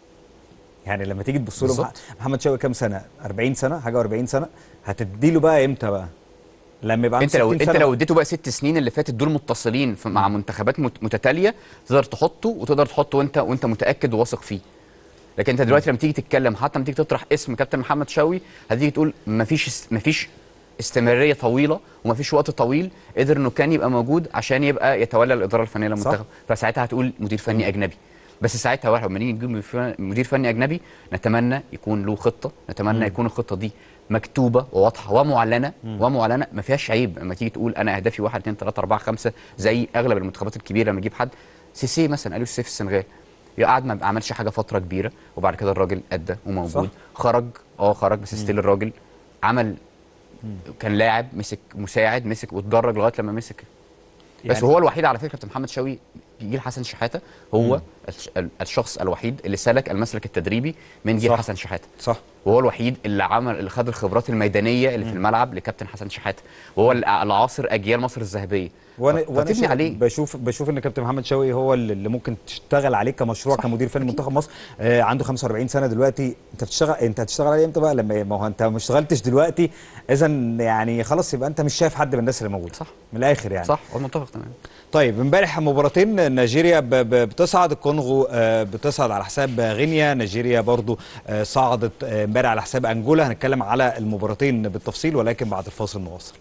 يعني لما تيجي تبص له بالظبط. مح- محمد شوقي كام سنه 40 سنه حاجه و40 سنه هتدي له بقى امتى بقى لما يبقى عنده انت لو 60 انت سنة لو بقى. اديته بقى ست سنين اللي فاتت دول متصلين في مع منتخبات مت- متتاليه تقدر تحطه وتقدر تحطه وانت وانت متاكد وواثق فيه لكن انت دلوقتي لما تيجي تتكلم حتى لما تيجي تطرح اسم كابتن محمد شوقي هتيجي تقول مفيش است- مفيش استمراريه طويله ومفيش وقت طويل قدر انه كان يبقى موجود عشان يبقى يتولى الاداره الفنيه للمنتخب فساعتها هتقول مدير فني اجنبي بس ساعتها واحد لما نيجي نجيب مدير فن- مدير فني اجنبي نتمنى يكون له خطه نتمنى يكون الخطه دي مكتوبه وواضحه ومعلنه ومعلنه ما فيهاش عيب لما تيجي تقول انا اهدافي 1 2 3 4 5 زي اغلب المنتخبات الكبيره لما يجيب حد سيسي مثلا قالوا سيسي في السنغال قعد ما عملش حاجه فتره كبيره وبعد كده الراجل ادى وموجود صح. خرج اه خرج بس ستيل الراجل عمل كان لاعب مسك مساعد مسك واتدرج لغايه لما مسك بس يعني- وهو الوحيد على فكره كابتن محمد شوقي جيل حسن شحاته هو الش- ال- الشخص الوحيد اللي سلك المسلك التدريبي من جيل صح. حسن شحاته صح وهو الوحيد اللي عمل اللي خد الخبرات الميدانيه اللي في الملعب لكابتن حسن شحاته وهو اللي اللي عاصر اجيال مصر الذهبيه وانا ف- وانا فتبني شايف- عليه بشوف بشوف ان كابتن محمد شوقي هو اللي اللي ممكن تشتغل عليه كمشروع صح، كمدير فني منتخب مصر آه عنده 45 سنه دلوقتي انت بتشتغل انت هتشتغل عليه امتى بقى لما ما هو انت ما اشتغلتش دلوقتي اذا يعني خلاص يبقى انت مش شايف حد من الناس اللي موجوده صح. من الاخر يعني صح هو متفق تمام طيب امبارح مباراتين نيجيريا ب- ب- بتصعد الكونغو آه، بتصعد على حساب غينيا نيجيريا برضو آه، صعدت آه، امبارح على حساب انجولا هنتكلم على المباراتين بالتفصيل ولكن بعد الفاصل نواصل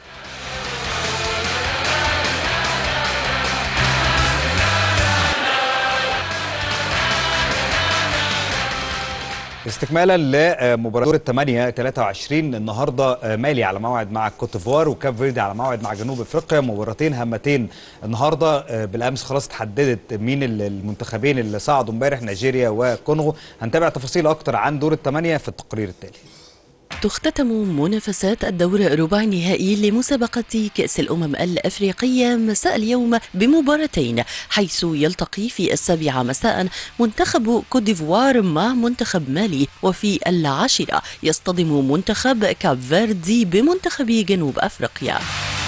استكمالا لمباراه دور الثمانيه 23 النهارده آه، مالي على موعد مع كوت ديفوار وكاب فيردي على موعد مع جنوب افريقيا مباراتين هامتين النهارده آه، بالامس خلاص اتحددت مين ال- المنتخبين اللي صعدوا امبارح نيجيريا وكونغو هنتابع تفاصيل اكتر عن دور الثمانيه في التقرير التالي تختتم منافسات الدور الربع النهائي لمسابقة كأس الأمم الأفريقية مساء اليوم بمباراتين حيث يلتقي في السابعة مساء منتخب كوت ديفوار مع منتخب مالي وفي العاشرة يصطدم منتخب كاب فيردي بمنتخب جنوب أفريقيا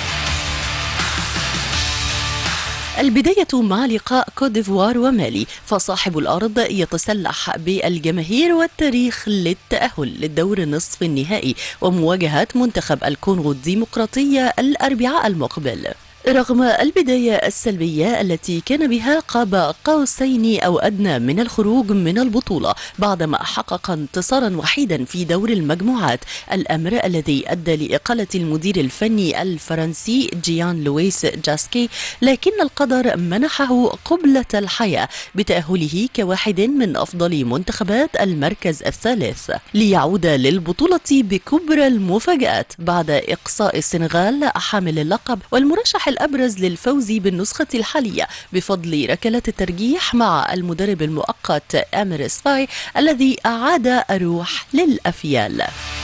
البداية مع لقاء كوت ديفوار ومالي فصاحب الأرض يتسلح بالجماهير والتاريخ للتأهل للدور نصف النهائي ومواجهة منتخب الكونغو الديمقراطية الأربعاء المقبل رغم البداية السلبية التي كان بها قاب قوسين أو أدنى من الخروج من البطولة بعدما حقق انتصارا وحيدا في دور المجموعات الأمر الذي أدى لإقالة المدير الفني الفرنسي جيان لويس جاسكي لكن القدر منحه قبلة الحياة بتأهله كواحد من أفضل منتخبات المركز الثالث ليعود للبطولة بكبرى المفاجآت بعد إقصاء السنغال حامل اللقب والمرشح الأبرز للفوز بالنسخة الحالية بفضل ركلات الترجيح مع المدرب المؤقت أمير سباي الذي أعاد الروح للأفيال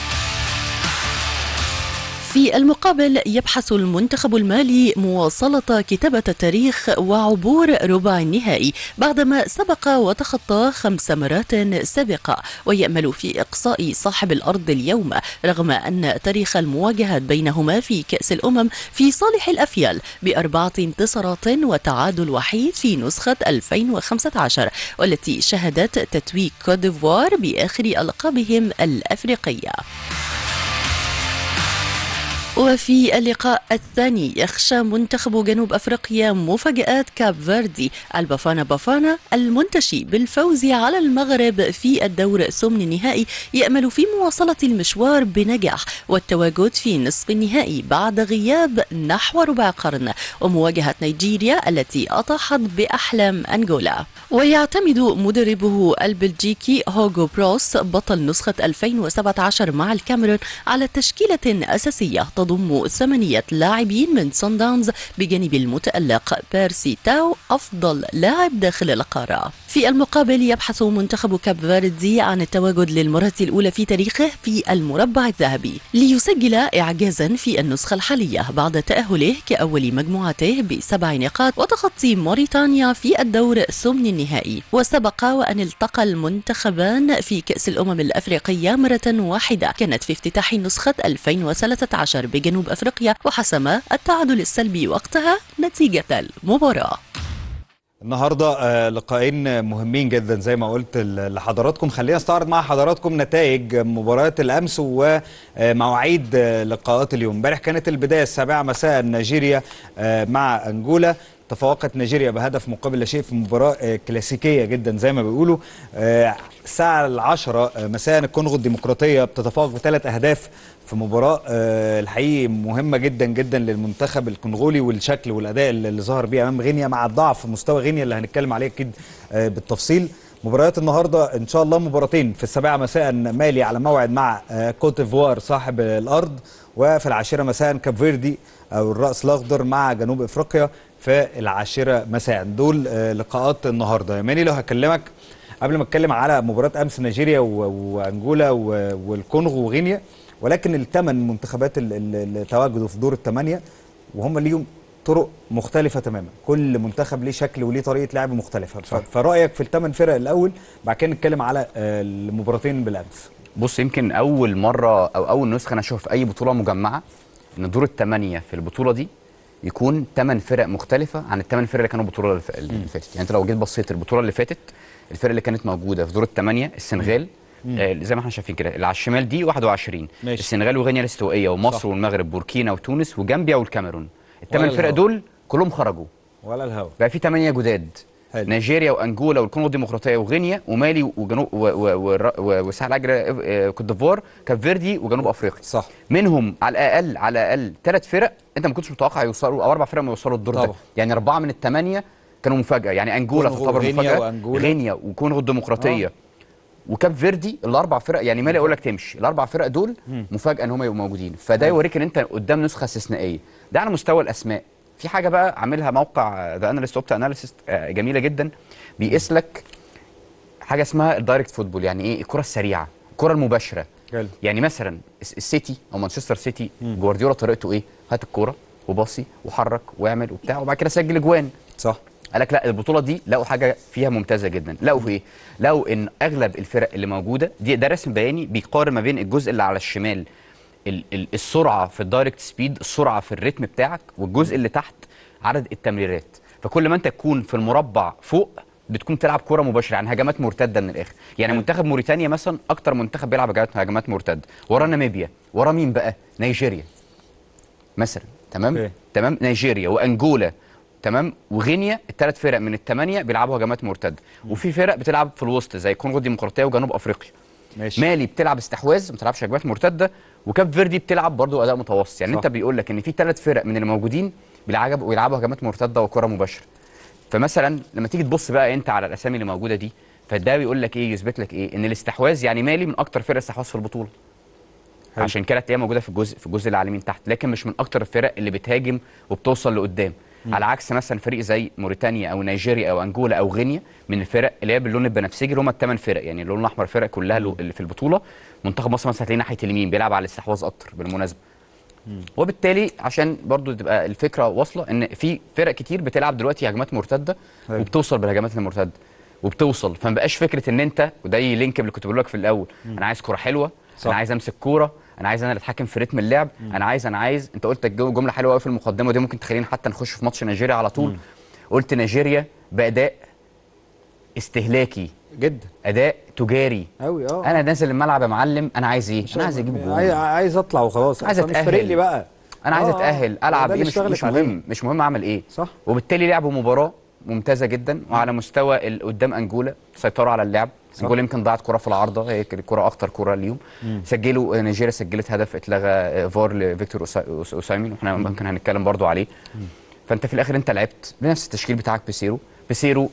في المقابل يبحث المنتخب المالي مواصلة كتابة التاريخ وعبور ربع النهائي بعدما سبق وتخطى خمس مرات سابقة ويأمل في إقصاء صاحب الأرض اليوم رغم أن تاريخ المواجهات بينهما في كأس الأمم في صالح الأفيال بأربعة انتصارات وتعادل وحيد في نسخة 2015 والتي شهدت تتويج كوت ديفوار بآخر ألقابهم الأفريقية وفي اللقاء الثاني يخشى منتخب جنوب افريقيا مفاجآت كاب فيردي البافانا بافانا المنتشي بالفوز على المغرب في الدور ثمن النهائي يأمل في مواصلة المشوار بنجاح والتواجد في نصف النهائي بعد غياب نحو ربع قرن ومواجهة نيجيريا التي أطاحت بأحلام أنغولا ويعتمد مدربه البلجيكي هوغو بروس بطل نسخة 2017 مع الكاميرون على تشكيلة أساسية تضم ثمانية لاعبين من سان داونز بجانب المتألق بيرسي تاو أفضل لاعب داخل القارة في المقابل يبحث منتخب كاب فيردي عن التواجد للمرة الأولى في تاريخه في المربع الذهبي ليسجل إعجازا في النسخة الحالية بعد تأهله كأول مجموعته بسبع نقاط وتخطي موريتانيا في الدور ثمن النهائي وسبق وأن التقى المنتخبان في كأس الأمم الأفريقية مرة واحدة كانت في افتتاح نسخة 2013 بجنوب أفريقيا وحسم التعادل السلبي وقتها نتيجة المباراة النهارده آه، لقاءين مهمين جدا زي ما قلت ل- لحضراتكم خلينا نستعرض مع حضراتكم نتائج مباريات الامس ومواعيد آه، لقاءات اليوم امبارح كانت البدايه السابعه مساء نيجيريا آه، مع انجولا تفوقت نيجيريا بهدف مقابل لا شيء في مباراه آه، كلاسيكيه جدا زي ما بيقولوا آه، الساعه العشرة آه، مساء الكونغو الديمقراطيه بتتفوق بثلاث اهداف في مباراه آه، الحقيقي مهمه جدا جدا للمنتخب الكونغولي والشكل والاداء اللي اللي ظهر بيه امام غينيا مع الضعف في مستوى غينيا اللي هنتكلم عليه اكيد آه، بالتفصيل مباريات النهارده ان شاء الله مباراتين في السابعه مساء مالي على موعد مع آه، كوت ديفوار صاحب الارض وفي العاشره مساء كاب فيردي او الراس الاخضر مع جنوب افريقيا في العاشره مساء دول آه، لقاءات النهارده يماني لو هكلمك قبل ما اتكلم على مباراه امس نيجيريا و- وانجولا و- والكونغو وغينيا ولكن الثمان منتخبات ال- ال- اللي تواجدوا في دور الثمانيه وهم ليهم طرق مختلفة تماما كل منتخب ليه شكل وليه طريقة لعب مختلفة ف- فرأيك في الثمان فرق الأول بعد كده نتكلم على آه، المباراتين بالأمس بص يمكن اول مره او اول نسخه انا اشوفها في اي بطوله مجمعه ان دور الثمانيه في البطوله دي يكون ثمان فرق مختلفه عن الثمان فرق اللي كانوا البطوله اللي ف- اللي فاتت يعني انت لو جيت بصيت البطوله اللي فاتت الفرق اللي كانت موجوده في دور الثمانيه السنغال آه زي ما احنا شايفين كده اللي على الشمال دي 21 ماشي. السنغال وغينيا الاستوائيه ومصر صح. والمغرب بوركينا وتونس وجامبيا والكاميرون الثمان ولا فرق الهوا. دول كلهم خرجوا ولا الهوا بقى في ثمانيه جداد حلو. نيجيريا وانجولا والكونغو الديمقراطيه وغينيا ومالي وجنوب و- و- و- و- وساحل اجرى آه، كوت ديفوار كاب فيردي وجنوب افريقيا صح منهم على الاقل على الاقل ثلاث فرق انت ما كنتش متوقع يوصلوا او اربع فرق ما يوصلوا الدور ده طبعا. يعني اربعه من الثمانيه كانوا مفاجاه يعني انجولا كونغو تعتبر وغينيا مفاجاه وأنجولا. غينيا وكونغو الديمقراطيه آه. وكاب فيردي الاربع فرق يعني مالي اقول لك تمشي الاربع فرق دول مفاجاه ان هم يبقوا موجودين فده يوريك ان انت قدام نسخه استثنائيه ده على مستوى الاسماء في حاجه بقى عاملها موقع ذا اناليست اوبتا اناليسيس جميله جدا بيقيس لك حاجه اسمها الدايركت فوتبول يعني ايه الكره السريعه الكره المباشره حلو. يعني مثلا الس- السيتي او مانشستر سيتي جوارديولا طريقته ايه هات الكوره وباصي وحرك واعمل وبتاع وبعد كده سجل اجوان صح قال لك لا البطوله دي لقوا حاجه فيها ممتازه جدا لقوا ايه لقوا ان اغلب الفرق اللي موجوده دي ده رسم بياني بيقارن ما بين الجزء اللي على الشمال ال ال السرعه في الدايركت سبيد السرعه في الريتم بتاعك والجزء اللي تحت عدد التمريرات فكل ما انت تكون في المربع فوق بتكون تلعب كره مباشره يعني هجمات مرتده من الاخر يعني منتخب موريتانيا مثلا اكتر منتخب بيلعب هجمات هجمات مرتده ورا ناميبيا ورا مين بقى نيجيريا مثلا تمام أوكي. تمام نيجيريا وانجولا تمام وغينيا الثلاث فرق من الثمانيه بيلعبوا هجمات مرتده وفي فرق بتلعب في الوسط زي كونغو الديمقراطيه وجنوب افريقيا ماشي مالي بتلعب استحواذ ما بتلعبش هجمات مرتده وكاب فيردي بتلعب برضو اداء متوسط يعني صح. انت بيقول لك ان في ثلاث فرق من اللي موجودين بيلعبوا بيلعبوا هجمات مرتده وكره مباشره فمثلا لما تيجي تبص بقى انت على الاسامي اللي موجوده دي فده بيقول لك ايه يثبت لك ايه ان الاستحواذ يعني مالي من اكتر فرق استحواذ في البطوله حلو. عشان كده تلاقيها موجوده في الجزء في الجزء اللي على اليمين تحت لكن مش من اكتر الفرق اللي بتهاجم وبتوصل لقدام على عكس مثلا فريق زي موريتانيا او نيجيريا او انجولا او غينيا من الفرق اللي هي باللون البنفسجي اللي هم الثمان فرق يعني اللون الاحمر فرق كلها اللي اللي في البطوله منتخب مصر مثلا هتلاقيه ناحيه اليمين بيلعب على الاستحواذ اكتر بالمناسبه وبالتالي عشان برضو تبقى الفكره واصله ان في فرق كتير بتلعب دلوقتي هجمات مرتده أيوة. وبتوصل بالهجمات المرتده وبتوصل فما بقاش فكره ان انت وده لينك اللي كنت بقول لك في الاول انا عايز كوره حلوه صح. انا عايز امسك كوره انا عايز انا اللي اتحكم في رتم اللعب انا عايز انا عايز انت قلت الجو- جمله حلوه قوي في المقدمه ودي ممكن تخلينا حتى نخش في ماتش نيجيريا على طول قلت نيجيريا باداء استهلاكي جدا اداء تجاري قوي اه انا نازل الملعب يا معلم انا عايز ايه انا عايز اجيب عايز, جول عايز اطلع وخلاص عايز أصلاً مش فارق أتأهل. لي بقى انا عايز آه، آه. اتاهل العب ده ايه اللي مش, اشتغلت مش عليه. مهم مش مهم اعمل ايه صح وبالتالي لعبوا مباراه ممتازه جدا وعلى مستوى ال- قدام انجولا سيطروا على اللعب انجولا يمكن ضاعت كره في العارضه هي كانت كره اخطر كره اليوم سجلوا نيجيريا سجلت هدف اتلغى آه، فار لفيكتور أوسا- أوس- اوسايمين واحنا ممكن هنتكلم برضو عليه فانت في الاخر انت لعبت بنفس التشكيل بتاعك بيسيرو بيسيرو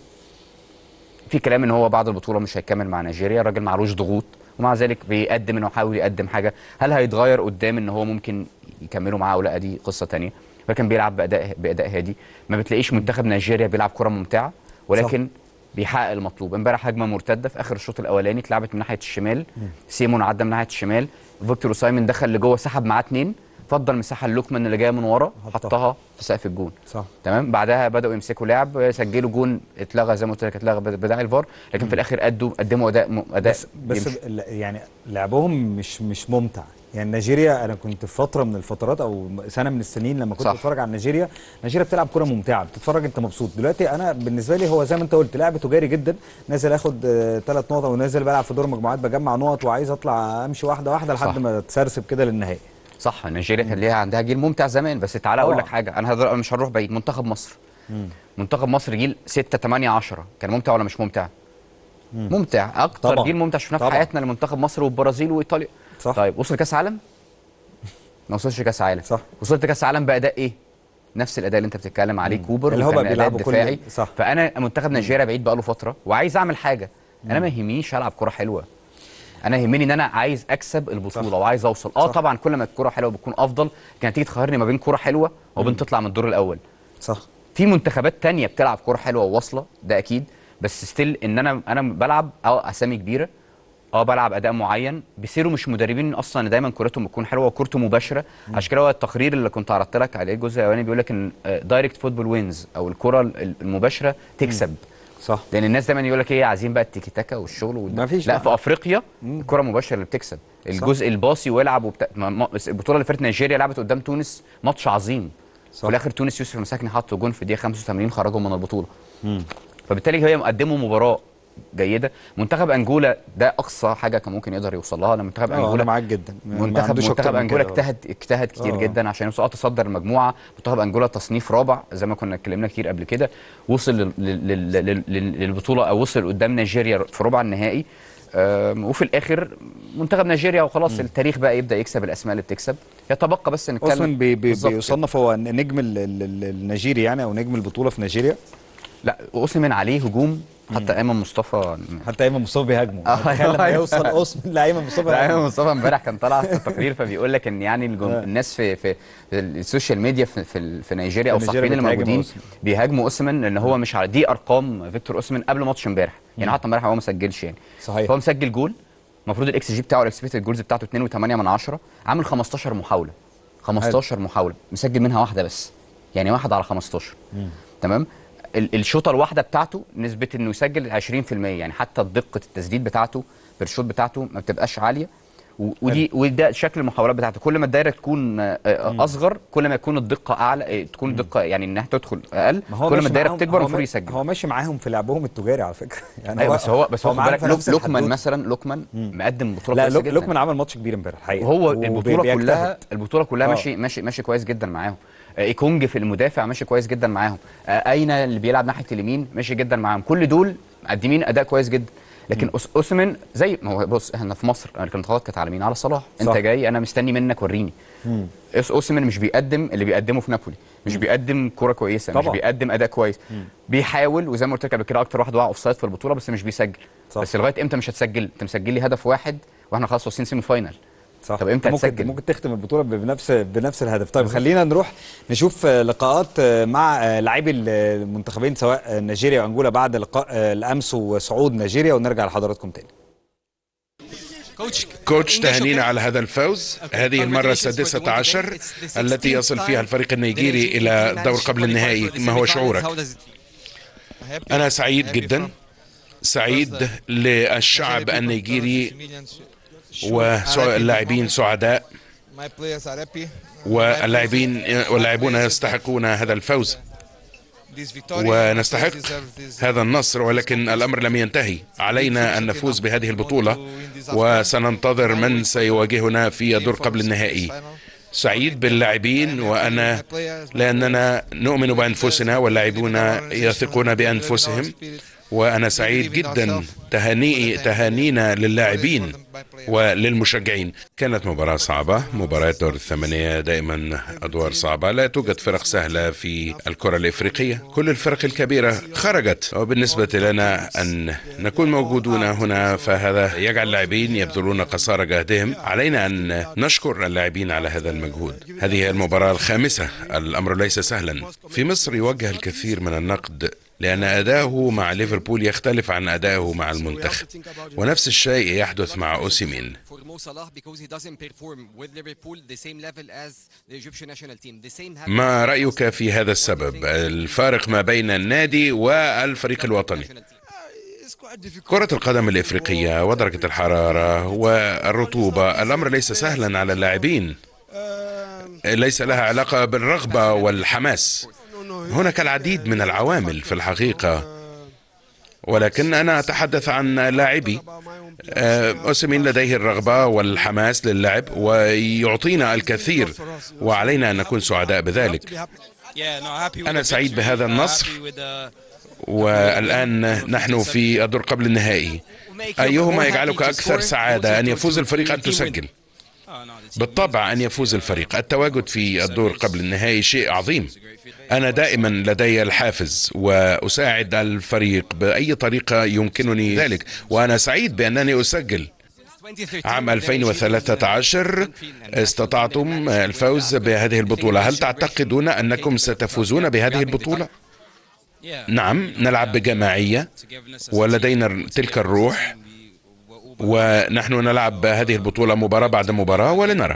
في كلام ان هو بعد البطوله مش هيكمل مع نيجيريا الراجل معلوش ضغوط ومع ذلك بيقدم انه يحاول يقدم حاجه هل هيتغير قدام ان هو ممكن يكملوا معاه او لا دي قصه تانية ولكن بيلعب باداء باداء هادي ما بتلاقيش منتخب نيجيريا بيلعب كره ممتعه ولكن بيحقق المطلوب امبارح هجمه مرتده في اخر الشوط الاولاني اتلعبت من ناحيه الشمال سيمون عدى من ناحيه الشمال فيكتور اوسايمن دخل لجوه سحب معاه اتنين فضل مساحه للوكمان اللي جايه من ورا حطها. حطها في سقف الجون صح تمام بعدها بداوا يمسكوا لعب سجلوا جون اتلغى زي ما قلت لك اتلغى بد- بداعي الفار لكن في الاخر ادوا قدموا اداء م- اداء بس بس يمشي. ال- يعني لعبهم مش مش ممتع يعني نيجيريا انا كنت في فتره من الفترات او سنه من السنين لما كنت صح. بتفرج على نيجيريا نيجيريا بتلعب كره ممتعه بتتفرج انت مبسوط دلوقتي انا بالنسبه لي هو زي ما انت قلت لعب تجاري جدا نازل اخد ثلاث نقط ونازل بلعب في دور مجموعات بجمع نقط وعايز اطلع امشي واحده واحده صح. لحد ما تسرسب كده للنهائي صح نيجيريا كان ليها عندها جيل ممتع زمان بس تعالى اقول آه. لك حاجه انا هضر... مش هنروح بعيد منتخب مصر منتخب مصر جيل 6 8 10 كان ممتع ولا مش ممتع ممتع اكتر طبعاً. جيل ممتع شفناه في طبعاً. حياتنا لمنتخب مصر والبرازيل وايطاليا صح. طيب وصل كاس عالم ما وصلش كاس عالم صح. وصلت كاس عالم باداء ايه نفس الاداء اللي انت بتتكلم عليه كوبر اللي هو وكان بقى اداء بيلعبوا كل- دفاعي صح. فانا منتخب نيجيريا بعيد بقاله فتره وعايز اعمل حاجه انا ما يهمنيش العب كره حلوه انا يهمني ان انا عايز اكسب البطوله صح. وعايز اوصل اه صح. طبعا كل ما الكره حلوه بتكون افضل كانت تيجي تخيرني ما بين كره حلوه وبين تطلع من الدور الاول صح في منتخبات تانية بتلعب كرة حلوة وواصلة ده أكيد بس ستيل إن أنا أنا بلعب أه أسامي كبيرة اه بلعب اداء معين بيصيروا مش مدربين اصلا دايما كورتهم بتكون حلوه وكورته مباشره عشان كده هو التقرير اللي كنت عرضت لك عليه الجزء الاولاني بيقول لك ان دايركت فوتبول وينز او الكره ال- المباشره تكسب صح لان الناس دايما يقول لك ايه عايزين بقى التيكي تاكا والشغل والده. مفيش لا بقى. في افريقيا الكره المباشره اللي بتكسب الجزء الباصي ويلعب وبتا... ما- ما- البطوله اللي فاتت نيجيريا لعبت قدام تونس ماتش عظيم صح. في الاخر تونس يوسف المساكني حط جون في الدقيقه 85 خرجهم من البطوله فبالتالي هي مقدمه مباراه جيده منتخب انجولا ده اقصى حاجه كان ممكن يقدر يوصل لها لان منتخب اه انا انجولا معاك جدا ما منتخب عندوش أكتر منتخب من انجولا كده. اجتهد اجتهد كتير آه. جدا عشان يوصل اه تصدر المجموعه منتخب انجولا تصنيف رابع زي ما كنا اتكلمنا كتير قبل كده وصل لل- لل- لل- لل- للبطوله او وصل قدام نيجيريا في ربع النهائي آم، وفي الاخر منتخب نيجيريا وخلاص التاريخ بقى يبدا يكسب الاسماء اللي بتكسب يتبقى بس نتكلم اصلا بي بي بالظبط كده. بيصنف هو نجم ال- ال- ال- النيجيري يعني او نجم البطوله في نيجيريا لا اوسمن عليه هجوم حتى ايمن مصطفى حتى ايمن مصطفى بيهاجمه آه، تخيل لما أيوة. يوصل اوسمن لايمن مصطفى لا يهاجمه. ايمن مصطفى امبارح كان طالع في التقرير فبيقول لك ان يعني الجم... آه. الناس في في في السوشيال ميديا في في, في نيجيريا او في نيجيريا الصحفيين اللي بتهاجم موجودين أوسمن. بيهاجموا اوسمن لان هو مش على دي ارقام فيكتور اوسمن قبل ماتش امبارح يعني حتى امبارح هو ما سجلش يعني صحيح. فهو مسجل جول المفروض الاكس جي بتاعه الاكسبكتد جولز بتاعته 2.8 من 10 عامل 15 محاوله 15 محاوله مسجل منها واحده بس يعني واحد على 15 تمام ال- الشوطه الواحده بتاعته نسبه انه يسجل 20% يعني حتى دقه التسديد بتاعته بالشوط بتاعته ما بتبقاش عاليه و- ودي وده شكل المحاولات بتاعته كل ما الدايره تكون آه، آه، اصغر كل ما يكون الدقه اعلى آه، تكون الدقه يعني انها تدخل اقل ما هو كل ما ماشي الدايره معاهم- بتكبر هو المفروض ما- يسجل هو ماشي معاهم في لعبهم التجاري على فكره يعني ايوه بس هو بس هو خد معاهم بالك في لوك نفس لوكمان الحدود. مثلا لوكمان مقدم بطوله لا كويسه لوك جدا لوكمان عمل ماتش كبير امبارح الحقيقه وهو وبي- البطوله بيجتهد. كلها البطوله كلها آه. ماشي ماشي ماشي كويس جدا معاهم آه، ايكونج في المدافع ماشي كويس جدا معاهم آه، اينا اللي بيلعب ناحيه اليمين ماشي جدا معاهم كل دول مقدمين اداء كويس جدا لكن أوس اوسمن زي ما هو بص احنا في مصر أنا كانت غلط كانت على مين على صلاح انت صح. جاي انا مستني منك وريني اوس اوسمن مش بيقدم اللي بيقدمه في نابولي مش بيقدم كوره كويسه مش طبعا. بيقدم اداء كويس بيحاول وزي ما قلت لك قبل كده اكتر واحد وقع اوف سايد في البطوله بس مش بيسجل صح. بس لغايه امتى مش هتسجل انت مسجل لي هدف واحد واحنا خلاص واصلين سيمي فاينل صح طب امتى ممكن هتسجل؟ ممكن تختم البطوله بنفس بنفس الهدف طيب خلينا نروح نشوف آه، لقاءات آه، مع آه، لاعبي المنتخبين سواء آه، نيجيريا وانجولا بعد لقاء آه، الامس وصعود نيجيريا ونرجع لحضراتكم تاني كوتش تهانينا على هذا الفوز هذه المرة السادسة عشر التي يصل فيها الفريق النيجيري إلى الدور قبل النهائي ما هو شعورك؟ أنا سعيد جدا سعيد للشعب النيجيري واللاعبين سعداء واللاعبين واللاعبون يستحقون هذا الفوز ونستحق هذا النصر ولكن الأمر لم ينتهي علينا أن نفوز بهذه البطولة وسننتظر من سيواجهنا في الدور قبل النهائي سعيد باللاعبين وأنا لأننا نؤمن بأنفسنا واللاعبون يثقون بأنفسهم وأنا سعيد جدا تهاني تهانينا للاعبين وللمشجعين كانت مباراة صعبة مباراة دور الثمانية دائما أدوار صعبة لا توجد فرق سهلة في الكرة الإفريقية كل الفرق الكبيرة خرجت وبالنسبة لنا أن نكون موجودون هنا فهذا يجعل اللاعبين يبذلون قصارى جهدهم علينا أن نشكر اللاعبين على هذا المجهود هذه هي المباراة الخامسة الأمر ليس سهلا في مصر يوجه الكثير من النقد لأن أداؤه مع ليفربول يختلف عن أدائه مع المنتخب ونفس الشيء يحدث مع أوسيمين for Mo Salah because he doesn't perform with Liverpool the same level as the Egyptian national team. The same happens ما رأيك في هذا السبب الفارق ما بين النادي والفريق الوطني كرة القدم الإفريقية ودرجة الحرارة والرطوبة الأمر ليس سهلا على اللاعبين ليس لها علاقة بالرغبة والحماس هناك العديد من العوامل في الحقيقة ولكن أنا أتحدث عن لاعبي آه، أوسمين لديه الرغبة والحماس للعب ويعطينا الكثير وعلينا أن نكون سعداء بذلك أنا سعيد بهذا النصر والآن نحن في الدور قبل النهائي أيهما يجعلك أكثر سعادة أن يفوز الفريق أن تسجل بالطبع أن يفوز الفريق التواجد في الدور قبل النهائي شيء عظيم أنا دائما لدي الحافز وأساعد الفريق بأي طريقة يمكنني ذلك وأنا سعيد بأنني أسجل عام 2013 استطعتم الفوز بهذه البطولة هل تعتقدون أنكم ستفوزون بهذه البطولة؟ نعم نلعب بجماعية ولدينا تلك الروح ونحن نلعب هذه البطولة مباراة بعد مباراة ولنرى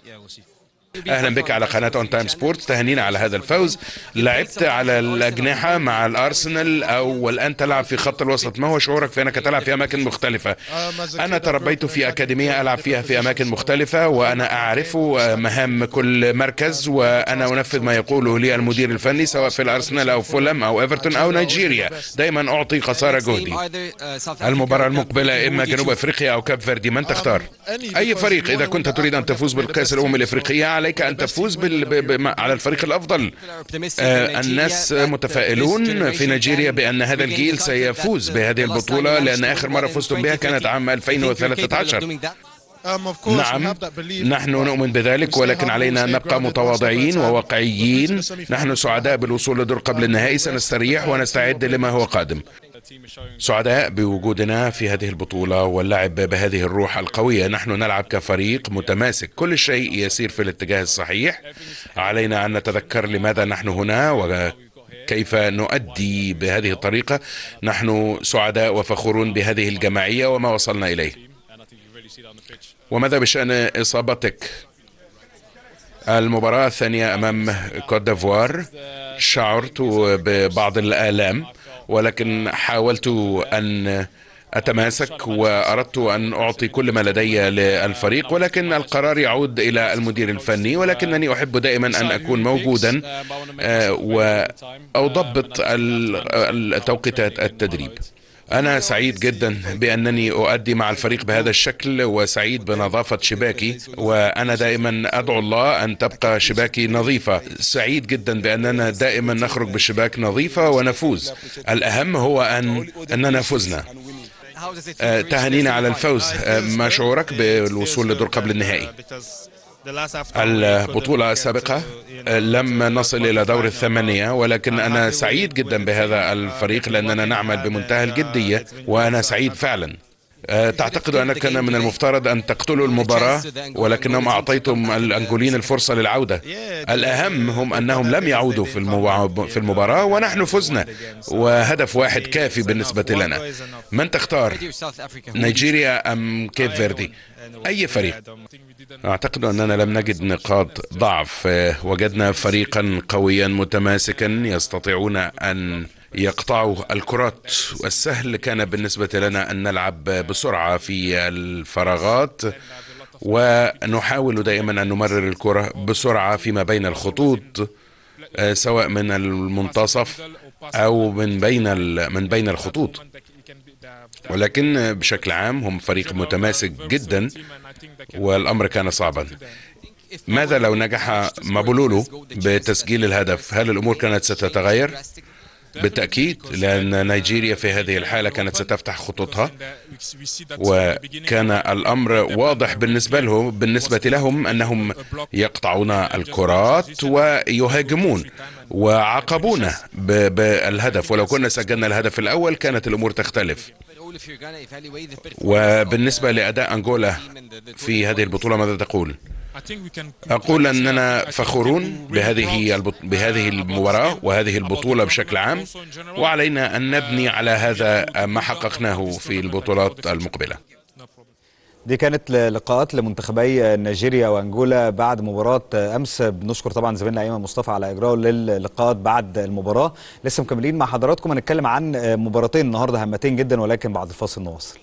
اهلا بك على قناه اون تايم سبورتس تهنينا على هذا الفوز لعبت على الاجنحه مع الارسنال او والان تلعب في خط الوسط ما هو شعورك في انك تلعب في اماكن مختلفه انا تربيت في اكاديميه العب فيها في اماكن مختلفه وانا اعرف مهام كل مركز وانا انفذ ما يقوله لي المدير الفني سواء في الارسنال او فولم او ايفرتون او نيجيريا دائما اعطي قصارى جهدي المباراة المقبلة إما جنوب أفريقيا أو كاب فيردي من تختار؟ أي فريق إذا كنت تريد أن تفوز بالكأس الأمم الإفريقية عليك أن تفوز بال... ب... ب... على الفريق الأفضل آه الناس متفائلون في نيجيريا بأن هذا الجيل سيفوز بهذه البطولة لأن آخر مرة فزتم بها كانت عام 2013 نعم نحن نؤمن بذلك ولكن علينا أن نبقى متواضعين وواقعيين نحن سعداء بالوصول لدور قبل النهائي سنستريح ونستعد لما هو قادم سعداء بوجودنا في هذه البطولة واللعب بهذه الروح القوية نحن نلعب كفريق متماسك كل شيء يسير في الاتجاه الصحيح علينا أن نتذكر لماذا نحن هنا وكيف نؤدي بهذه الطريقة نحن سعداء وفخورون بهذه الجماعية وما وصلنا إليه وماذا بشأن إصابتك المباراة الثانية أمام كوت ديفوار شعرت ببعض الآلام ولكن حاولت أن أتماسك وأردت أن أعطي كل ما لدي للفريق ولكن القرار يعود إلى المدير الفني ولكنني أحب دائما أن أكون موجودا وأضبط توقيتات التدريب أنا سعيد جدا بأنني أؤدي مع الفريق بهذا الشكل وسعيد بنظافة شباكي وأنا دائما أدعو الله أن تبقى شباكي نظيفة سعيد جدا بأننا دائما نخرج بشباك نظيفة ونفوز الأهم هو أن أننا فزنا آه، تهانينا على الفوز آه، ما شعورك بالوصول لدور قبل النهائي البطولة السابقة آه، لم نصل إلى دور الثمانية ولكن أنا سعيد جدا بهذا الفريق لأننا نعمل بمنتهى الجدية وأنا سعيد فعلا آه، تعتقد أن كان من المفترض أن تقتلوا المباراة ولكنهم أعطيتم الأنجوليين الفرصة للعودة الأهم هم أنهم لم يعودوا في المبا- في المباراة ونحن فزنا وهدف واحد كافي بالنسبة لنا من تختار نيجيريا أم كيف فيردي أي فريق أعتقد أننا لم نجد نقاط ضعف آه، وجدنا فريقا قويا متماسكا يستطيعون أن يقطعوا الكرات والسهل كان بالنسبة لنا أن نلعب بسرعة في الفراغات ونحاول دائما أن نمرر الكرة بسرعة فيما بين الخطوط آه، سواء من المنتصف أو من بين ال- من بين الخطوط ولكن بشكل عام هم فريق متماسك جدا والأمر كان صعبا ماذا لو نجح مابولولو بتسجيل الهدف هل الأمور كانت ستتغير؟ بالتأكيد لأن نيجيريا في هذه الحالة كانت ستفتح خطوطها وكان الأمر واضح بالنسبة له بالنسبة لهم أنهم يقطعون الكرات ويهاجمون وعاقبونا ب- بالهدف ولو كنا سجلنا الهدف الأول كانت الأمور تختلف وبالنسبة لأداء أنغولا في هذه البطولة ماذا تقول؟ أقول أننا فخورون بهذه البط... بهذه المباراة وهذه البطولة بشكل عام وعلينا أن نبني على هذا ما حققناه في البطولات المقبلة دي كانت ل- لقاءات لمنتخبي نيجيريا وانجولا بعد مباراه امس بنشكر طبعا زميلنا ايمن مصطفى على اجراءه للقاءات بعد المباراه لسه مكملين مع حضراتكم هنتكلم عن مباراتين النهارده هامتين جدا ولكن بعد الفاصل نواصل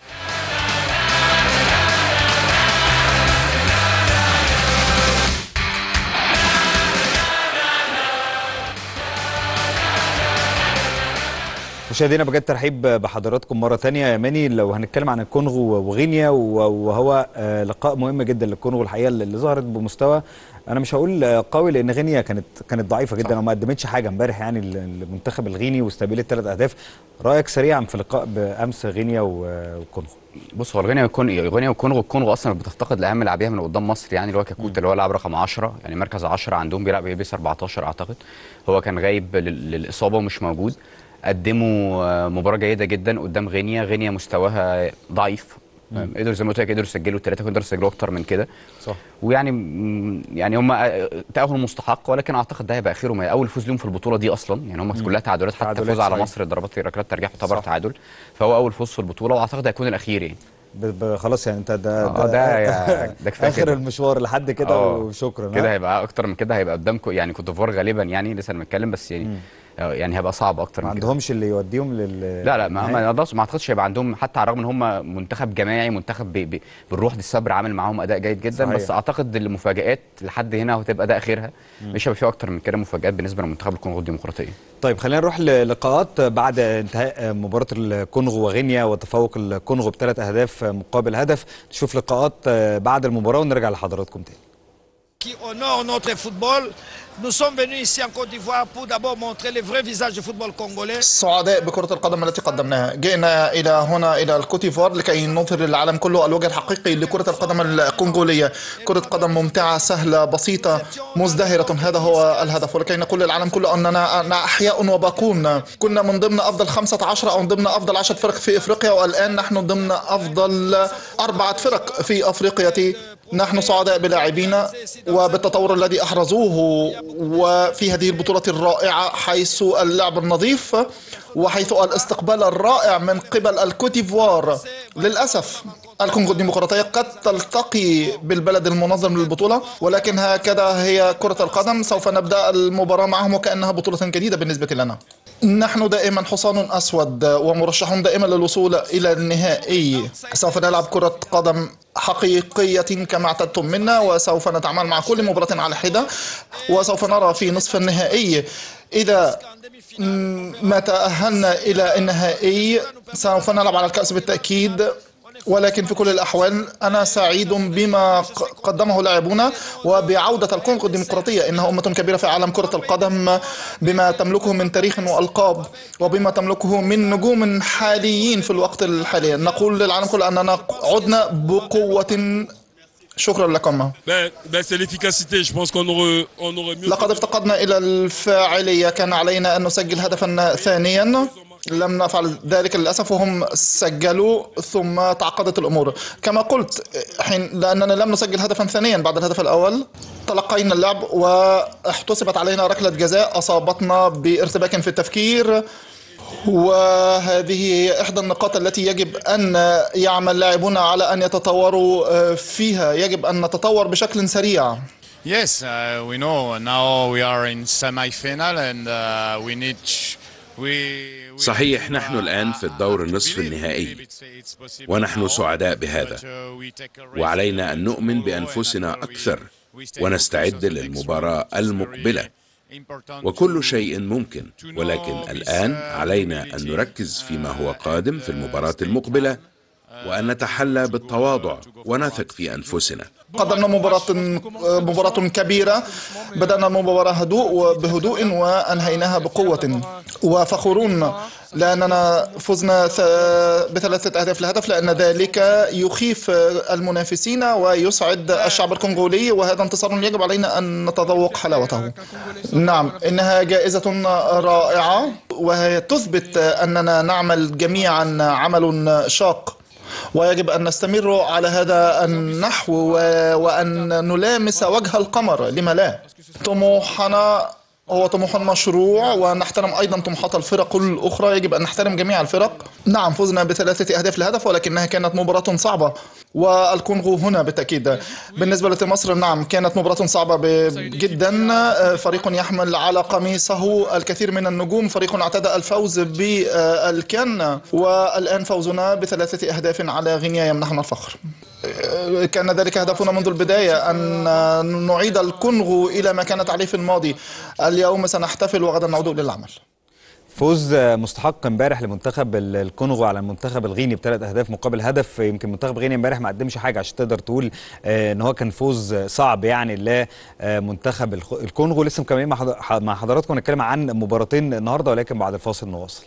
مشاهدينا بجد ترحيب بحضراتكم مره تانية يا ماني لو هنتكلم عن الكونغو وغينيا و- وهو آه، لقاء مهم جدا للكونغو الحقيقه اللي ظهرت بمستوى انا مش هقول آه، قوي لان غينيا كانت كانت ضعيفه جدا وما قدمتش حاجه امبارح يعني ال- المنتخب الغيني واستقبلت ثلاث اهداف رايك سريعا في لقاء بامس غينيا و- والكونغو بص هو غينيا والكون غينيا والكونغو الكونغو اصلا بتفتقد لاهم لاعبيها من قدام مصر يعني اللي هو كاكوتا اللي هو لاعب رقم 10 يعني مركز 10 عندهم بيلعب بيلبس 14 اعتقد هو كان غايب لل- للاصابه ومش موجود قدموا آه، مباراه جيده جدا قدام غينيا غينيا مستواها ضعيف قدروا زي ما قلت لك قدروا يسجلوا الثلاثه قدروا يسجلوا اكتر من كده صح ويعني م- يعني هم تاهل مستحق ولكن اعتقد ده هيبقى اخرهم اول فوز لهم في البطوله دي اصلا يعني هم كلها تعادلات حتى تعادلات فوز على صحيح. مصر ضربات ركلات ترجيح يعتبر صح. تعادل فهو اول فوز في البطوله واعتقد هيكون الاخير يعني ب- ب- خلاص يعني انت ده آه، ده يا- ده كفاية اخر كده. المشوار لحد كده آه، وشكرا كده ها؟ هيبقى اكتر من كده هيبقى قدامكم يعني كنت فار غالبا يعني لسه بنتكلم بس يعني آه، يعني هيبقى صعب اكتر ما من كده عندهمش اللي يوديهم لل لا لا ما النهائي. ما اقدرش ما اعتقدش هيبقى عندهم حتى على الرغم ان هم منتخب جماعي منتخب بي بي بالروح دي الصبر عامل معاهم اداء جيد جدا صحيح. بس اعتقد المفاجات لحد هنا وهتبقى ده اخرها مش هيبقى فيه اكتر من كده مفاجات بالنسبه لمنتخب الكونغو الديمقراطيه طيب خلينا نروح للقاءات بعد انتهاء مباراة الكونغو وغينيا وتفوق الكونغو بثلاث أهداف مقابل هدف نشوف لقاءات بعد المباراة ونرجع لحضراتكم تاني qui honore notre football. Nous sommes venus ici en Côte d'Ivoire pour d'abord montrer le vrai visage du football congolais. سعداء بكرة القدم التي قدمناها جئنا إلى هنا إلى الكوتيفوار لكي نظهر للعالم كله الوجه الحقيقي لكرة القدم الكونغولية كرة قدم ممتعة سهلة بسيطة مزدهرة هذا هو الهدف ولكي نقول للعالم كله أننا أننا أحياء وباقون كنا من ضمن أفضل 15 أو ضمن أفضل 10 فرق في إفريقيا والآن نحن ضمن أفضل أربعة فرق في أفريقيا نحن سعداء بلاعبينا وبالتطور الذي أحرزوه وفي هذه البطولة الرائعة حيث اللعب النظيف وحيث الاستقبال الرائع من قبل الكوتيفوار للأسف الكونغو الديمقراطية قد تلتقي بالبلد المنظم للبطولة ولكن هكذا هي كرة القدم سوف نبدأ المباراة معهم وكأنها بطولة جديدة بالنسبة لنا نحن دائما حصان أسود ومرشحون دائما للوصول إلى النهائي سوف نلعب كرة قدم حقيقية كما اعتدتم منا وسوف نتعامل مع كل مباراة على حدة وسوف نرى في نصف النهائي إذا ما تأهلنا إلى النهائي سوف نلعب على الكأس بالتأكيد ولكن في كل الأحوال أنا سعيد بما قدمه لاعبونا وبعودة الكونغو الديمقراطية إنها أمة كبيرة في عالم كرة القدم بما تملكه من تاريخ وألقاب وبما تملكه من نجوم حاليين في الوقت الحالي نقول للعالم كله أننا عدنا بقوة شكرا لكم لقد افتقدنا إلى الفاعلية كان علينا أن نسجل هدفا ثانيا لم نفعل ذلك للأسف وهم سجلوا ثم تعقدت الأمور كما قلت حين لأننا لم نسجل هدفا ثانيا بعد الهدف الأول تلقينا اللعب واحتسبت علينا ركلة جزاء أصابتنا بارتباك في التفكير وهذه هي إحدى النقاط التي يجب أن يعمل لاعبون على أن يتطوروا فيها يجب أن نتطور بشكل سريع Yes, uh, we know now we are in semi-final and uh, we need صحيح نحن الآن في الدور النصف النهائي ونحن سعداء بهذا وعلينا أن نؤمن بأنفسنا أكثر ونستعد للمباراة المقبلة وكل شيء ممكن ولكن الآن علينا أن نركز فيما هو قادم في المباراة المقبلة وأن نتحلى بالتواضع ونثق في أنفسنا قدمنا مباراة مباراة كبيرة بدأنا المباراة هدوء بهدوء وأنهيناها بقوة وفخورون لأننا فزنا بثلاثة أهداف لهدف لأن ذلك يخيف المنافسين ويسعد الشعب الكونغولي وهذا انتصار يجب علينا أن نتذوق حلاوته نعم إنها جائزة رائعة وهي تثبت أننا نعمل جميعا عمل شاق ويجب أن نستمر على هذا النحو وأن نلامس وجه القمر لما لا طموحنا هو طموح مشروع ونحترم ايضا طموحات الفرق الاخرى يجب ان نحترم جميع الفرق نعم فزنا بثلاثه اهداف لهدف ولكنها كانت مباراه صعبه والكونغو هنا بالتاكيد بالنسبه لمصر نعم كانت مباراه صعبه جدا فريق يحمل على قميصه الكثير من النجوم فريق اعتدى الفوز بالكان والان فوزنا بثلاثه اهداف على غينيا يمنحنا الفخر كان ذلك هدفنا منذ البداية أن نعيد الكونغو إلى ما كانت عليه في الماضي اليوم سنحتفل وغدا نعود إلى العمل فوز مستحق امبارح لمنتخب الكونغو على المنتخب الغيني بثلاث اهداف مقابل هدف يمكن منتخب غينيا امبارح ما قدمش حاجه عشان تقدر تقول ان هو كان فوز صعب يعني لمنتخب الكونغو لسه مكملين مع حضراتكم نتكلم عن مباراتين النهارده ولكن بعد الفاصل نواصل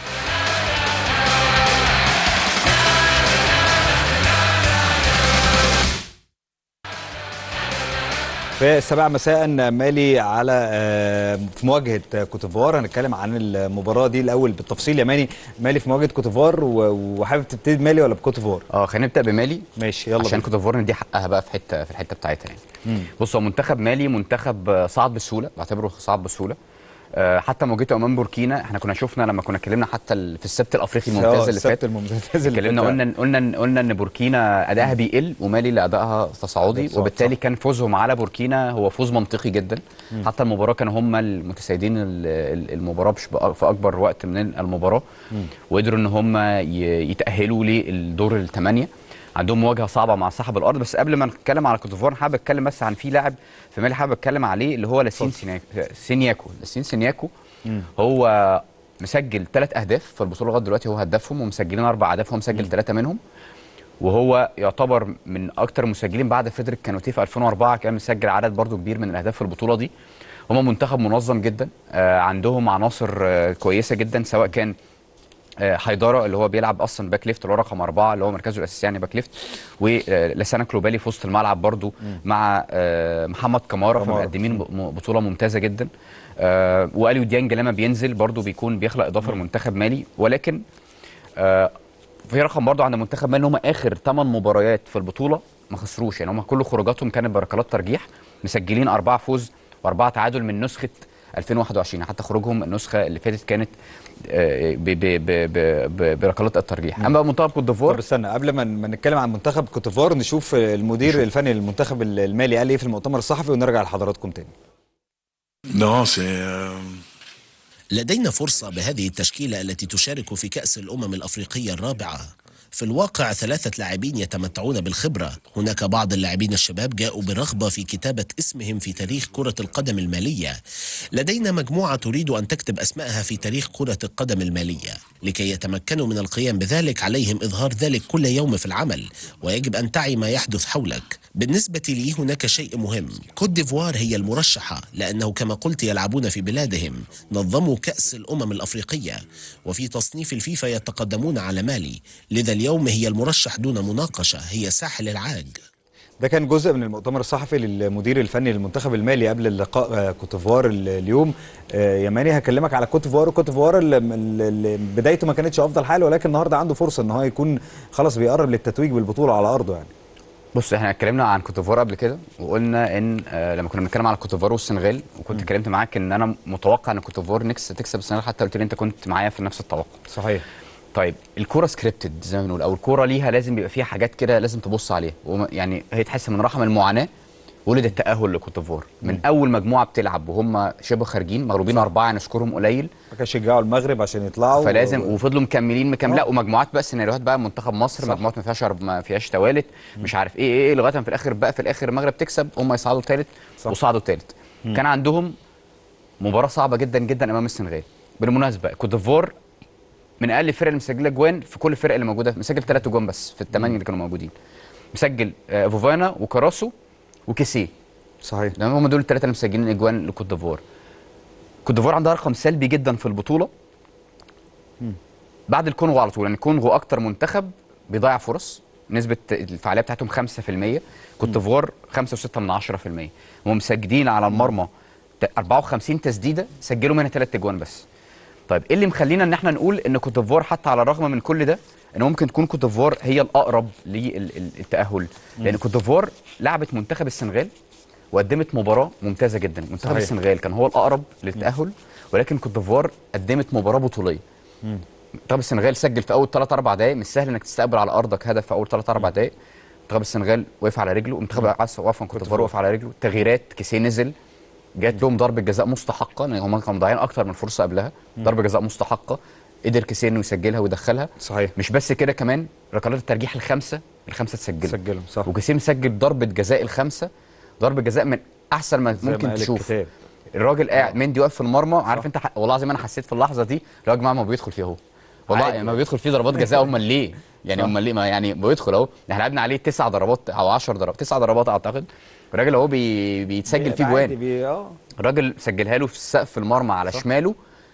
في السابعة مساء مالي على في مواجهة كوتيفوار هنتكلم عن المباراة دي الأول بالتفصيل يا مالي مالي في مواجهة كوتيفوار وحابب تبتدي بمالي ولا بكوتيفوار؟ اه خلينا نبدأ بمالي ماشي يلا عشان كوتيفوار دي حقها بقى في حتة في الحتة بتاعتها يعني بص هو منتخب مالي منتخب صعد بسهولة بعتبره صعد بسهولة حتى مواجهته امام بوركينا احنا كنا شفنا لما كنا اتكلمنا حتى في السبت الافريقي الممتاز اللي فات الممتاز اللي اتكلمنا قلنا قلنا قلنا ان بوركينا ادائها بيقل ومالي اللي ادائها تصاعدي وبالتالي كان فوزهم على بوركينا هو فوز منطقي جدا مم. حتى المباراه كانوا هم المتسيدين المباراه في اكبر وقت من المباراه مم. وقدروا ان هم يتاهلوا للدور الثمانيه عندهم مواجهه صعبه مع صاحب الارض بس قبل ما نتكلم على كوتيفوار حابب اتكلم بس عن في لاعب في مالي حابب اتكلم عليه اللي هو لاسين سينياكو لاسين سينياكو هو مسجل ثلاث اهداف في البطوله لغايه دلوقتي هو هدافهم ومسجلين اربع اهداف هو مسجل ثلاثه منهم وهو يعتبر من اكثر المسجلين بعد فريدريك كانوتيه في 2004 كان مسجل عدد برضو كبير من الاهداف في البطوله دي هم منتخب منظم جدا عندهم عناصر كويسه جدا سواء كان حيداره اللي هو بيلعب اصلا باك ليفت اللي هو رقم اربعه اللي هو مركزه الاساسي يعني باك ليفت ولسانا كلوبالي في وسط الملعب برضو مع محمد كمارا فمقدمين بطوله ممتازه جدا واليو ديانج لما بينزل برضو بيكون بيخلق اضافه لمنتخب مالي ولكن في رقم برضو عند منتخب مالي ان هم اخر 8 مباريات في البطوله ما خسروش يعني هم كل خروجاتهم كانت بركلات ترجيح مسجلين اربعه فوز واربعه تعادل من نسخه 2021 حتى خروجهم النسخه اللي فاتت كانت بركلات الترجيح اما منتخب كوت ديفوار طب استنى قبل ما نتكلم عن منتخب كوت ديفوار نشوف المدير شوف. الفني للمنتخب المالي قال ايه في المؤتمر الصحفي ونرجع لحضراتكم تاني لدينا فرصة بهذه التشكيلة التي تشارك في كأس الأمم الأفريقية الرابعة في الواقع ثلاثة لاعبين يتمتعون بالخبرة هناك بعض اللاعبين الشباب جاءوا برغبة في كتابة اسمهم في تاريخ كرة القدم المالية لدينا مجموعة تريد أن تكتب أسماءها في تاريخ كرة القدم المالية لكي يتمكنوا من القيام بذلك عليهم إظهار ذلك كل يوم في العمل ويجب أن تعي ما يحدث حولك بالنسبة لي هناك شيء مهم كوت ديفوار هي المرشحة لأنه كما قلت يلعبون في بلادهم نظموا كأس الأمم الأفريقية وفي تصنيف الفيفا يتقدمون على مالي لذا اليوم هي المرشح دون مناقشة هي ساحل العاج ده كان جزء من المؤتمر الصحفي للمدير الفني للمنتخب المالي قبل اللقاء آه، كوتيفوار ال- اليوم آه، يا ماني هكلمك على كوتيفوار كوتيفوار اللي- اللي بدايته ما كانتش افضل حال ولكن النهارده عنده فرصه ان هو يكون خلاص بيقرب للتتويج بالبطوله على ارضه يعني بص احنا اتكلمنا عن كوتيفوار قبل كده وقلنا ان آه لما كنا بنتكلم على كوتيفوار والسنغال وكنت اتكلمت معاك ان انا متوقع ان كوتيفوار نكس تكسب السنغال حتى قلت لي انت كنت معايا في نفس التوقع صحيح طيب الكوره سكريبتد زي ما بنقول او الكوره ليها لازم يبقى فيها حاجات كده لازم تبص عليها وما- يعني هي تحس من رحم المعاناه ولد التاهل لكوتيفوار من اول مجموعه بتلعب وهم شبه خارجين مغلوبين اربعه نشكرهم قليل ما كانش يشجعوا المغرب عشان يطلعوا فلازم و... وفضلوا مكملين مكمل آه. لا ومجموعات بقى سيناريوهات بقى منتخب مصر صح. مجموعات ما فيهاش ما فيهاش توالت مش عارف ايه ايه, إيه لغايه ما في الاخر بقى في الاخر المغرب تكسب هم يصعدوا ثالث صح. وصعدوا ثالث كان عندهم مباراه صعبه جدا جدا امام السنغال بالمناسبه كوت ديفوار من اقل الفرق اللي مسجله جوان في كل الفرق اللي موجوده مسجل ثلاث جوان بس في الثمانيه اللي كانوا موجودين مسجل آه، فوفانا وكراسو وكيسيه صحيح تمام هم دول الثلاثه اللي مسجلين اجوان لكوت ديفوار كوت ديفوار عندها رقم سلبي جدا في البطوله بعد الكونغو على طول يعني الكونغو اكتر منتخب بيضيع فرص نسبه الفعاليه بتاعتهم 5% كوت ديفوار 5.6 من 10% هم مسجلين على المرمى ت- 54 تسديده سجلوا منها ثلاث اجوان بس طيب ايه اللي مخلينا ان احنا نقول ان كوت ديفوار حتى على الرغم من كل ده ان ممكن تكون كوت ديفوار هي الاقرب للتاهل لان كوت ديفوار لعبت منتخب السنغال وقدمت مباراه ممتازه جدا منتخب صحيح. السنغال كان هو الاقرب للتاهل ولكن كوت ديفوار قدمت مباراه بطوليه منتخب السنغال سجل في اول 3 4 دقائق مش سهل انك تستقبل على ارضك هدف في اول 3 4 دقائق منتخب السنغال وقف على رجله منتخب عفوا عفوا كوت ديفوار وقف على رجله تغييرات كيسيه نزل جات لهم ضربه جزاء مستحقه لان هم كانوا ضايعين اكتر من فرصه قبلها ضربه جزاء مستحقه قدر كيسيه انه يسجلها ويدخلها صحيح مش بس كده كمان ركلات الترجيح الخمسه الخمسه تسجلوا سجلهم صح وكيسيه مسجل ضربه جزاء الخمسه ضربه جزاء من احسن ما زي ما ممكن قال تشوف الكتاب. الراجل قاعد مندي واقف في المرمى عارف انت ح... والله العظيم انا حسيت في اللحظه دي اللي هو يا جماعه ما بيدخل فيه اهو والله عادي. يعني ما بيدخل فيه ضربات جزاء هم ليه يعني صح. هم ليه ما يعني بيدخل اهو احنا لعبنا عليه تسع ضربات او 10 ضربات تسع ضربات اعتقد الراجل اهو بي... بيتسجل فيه عادي جوان بي... اه الراجل سجلها له في سقف المرمى على شماله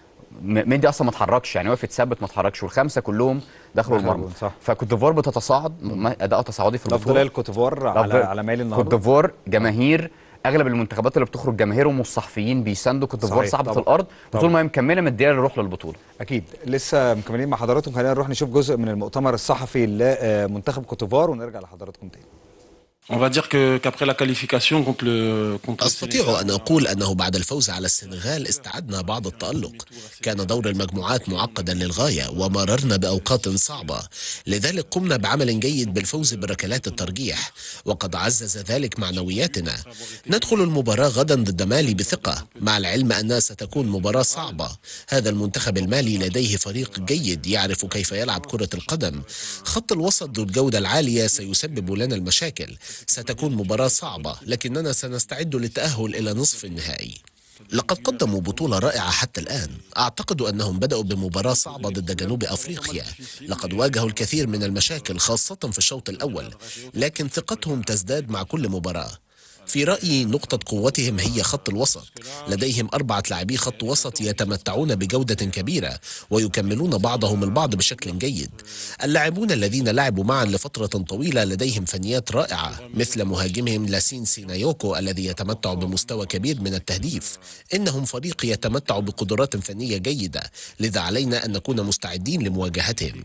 م- مندي اصلا ما اتحركش يعني واقف يتثبت ما اتحركش والخمسه كلهم دخلوا دخلوا المرمى جون، صح. فكوت ديفوار بتتصاعد م- اداء تصاعدي في الافضليه البطوله الكوتيفوار على الأفضل- على مالي كوت النهارده ديفوار جماهير اغلب المنتخبات اللي بتخرج جماهيرهم والصحفيين بيساندوا كوت ديفوار صحيح، صعبه طبعا. الارض طبعا. وطول ما هي مكمله مديه الروح للبطوله اكيد لسه مكملين مع حضراتكم خلينا نروح نشوف جزء من المؤتمر الصحفي لمنتخب كوتيفوار ونرجع لحضراتكم تاني On va dire que qu'après la qualification contre le contre le أستطيع أن أقول أنه بعد الفوز على السنغال استعدنا بعض التألق كان دور المجموعات معقدا للغاية ومررنا بأوقات صعبة لذلك قمنا بعمل جيد بالفوز بركلات الترجيح وقد عزز ذلك معنوياتنا ندخل المباراة غدا ضد مالي بثقة مع العلم أنها ستكون مباراة صعبة هذا المنتخب المالي لديه فريق جيد يعرف كيف يلعب كرة القدم خط الوسط ذو الجودة العالية سيسبب لنا المشاكل ستكون مباراة صعبة لكننا سنستعد للتأهل إلى نصف النهائي لقد قدموا بطولة رائعة حتى الآن أعتقد أنهم بدأوا بمباراة صعبة ضد جنوب أفريقيا لقد واجهوا الكثير من المشاكل خاصة في الشوط الأول لكن ثقتهم تزداد مع كل مباراة في رأيي نقطة قوتهم هي خط الوسط لديهم أربعة لاعبي خط وسط يتمتعون بجودة كبيرة ويكملون بعضهم البعض بشكل جيد اللاعبون الذين لعبوا معا لفترة طويلة لديهم فنيات رائعة مثل مهاجمهم لاسين سينايوكو الذي يتمتع بمستوى كبير من التهديف إنهم فريق يتمتع بقدرات فنية جيدة لذا علينا أن نكون مستعدين لمواجهتهم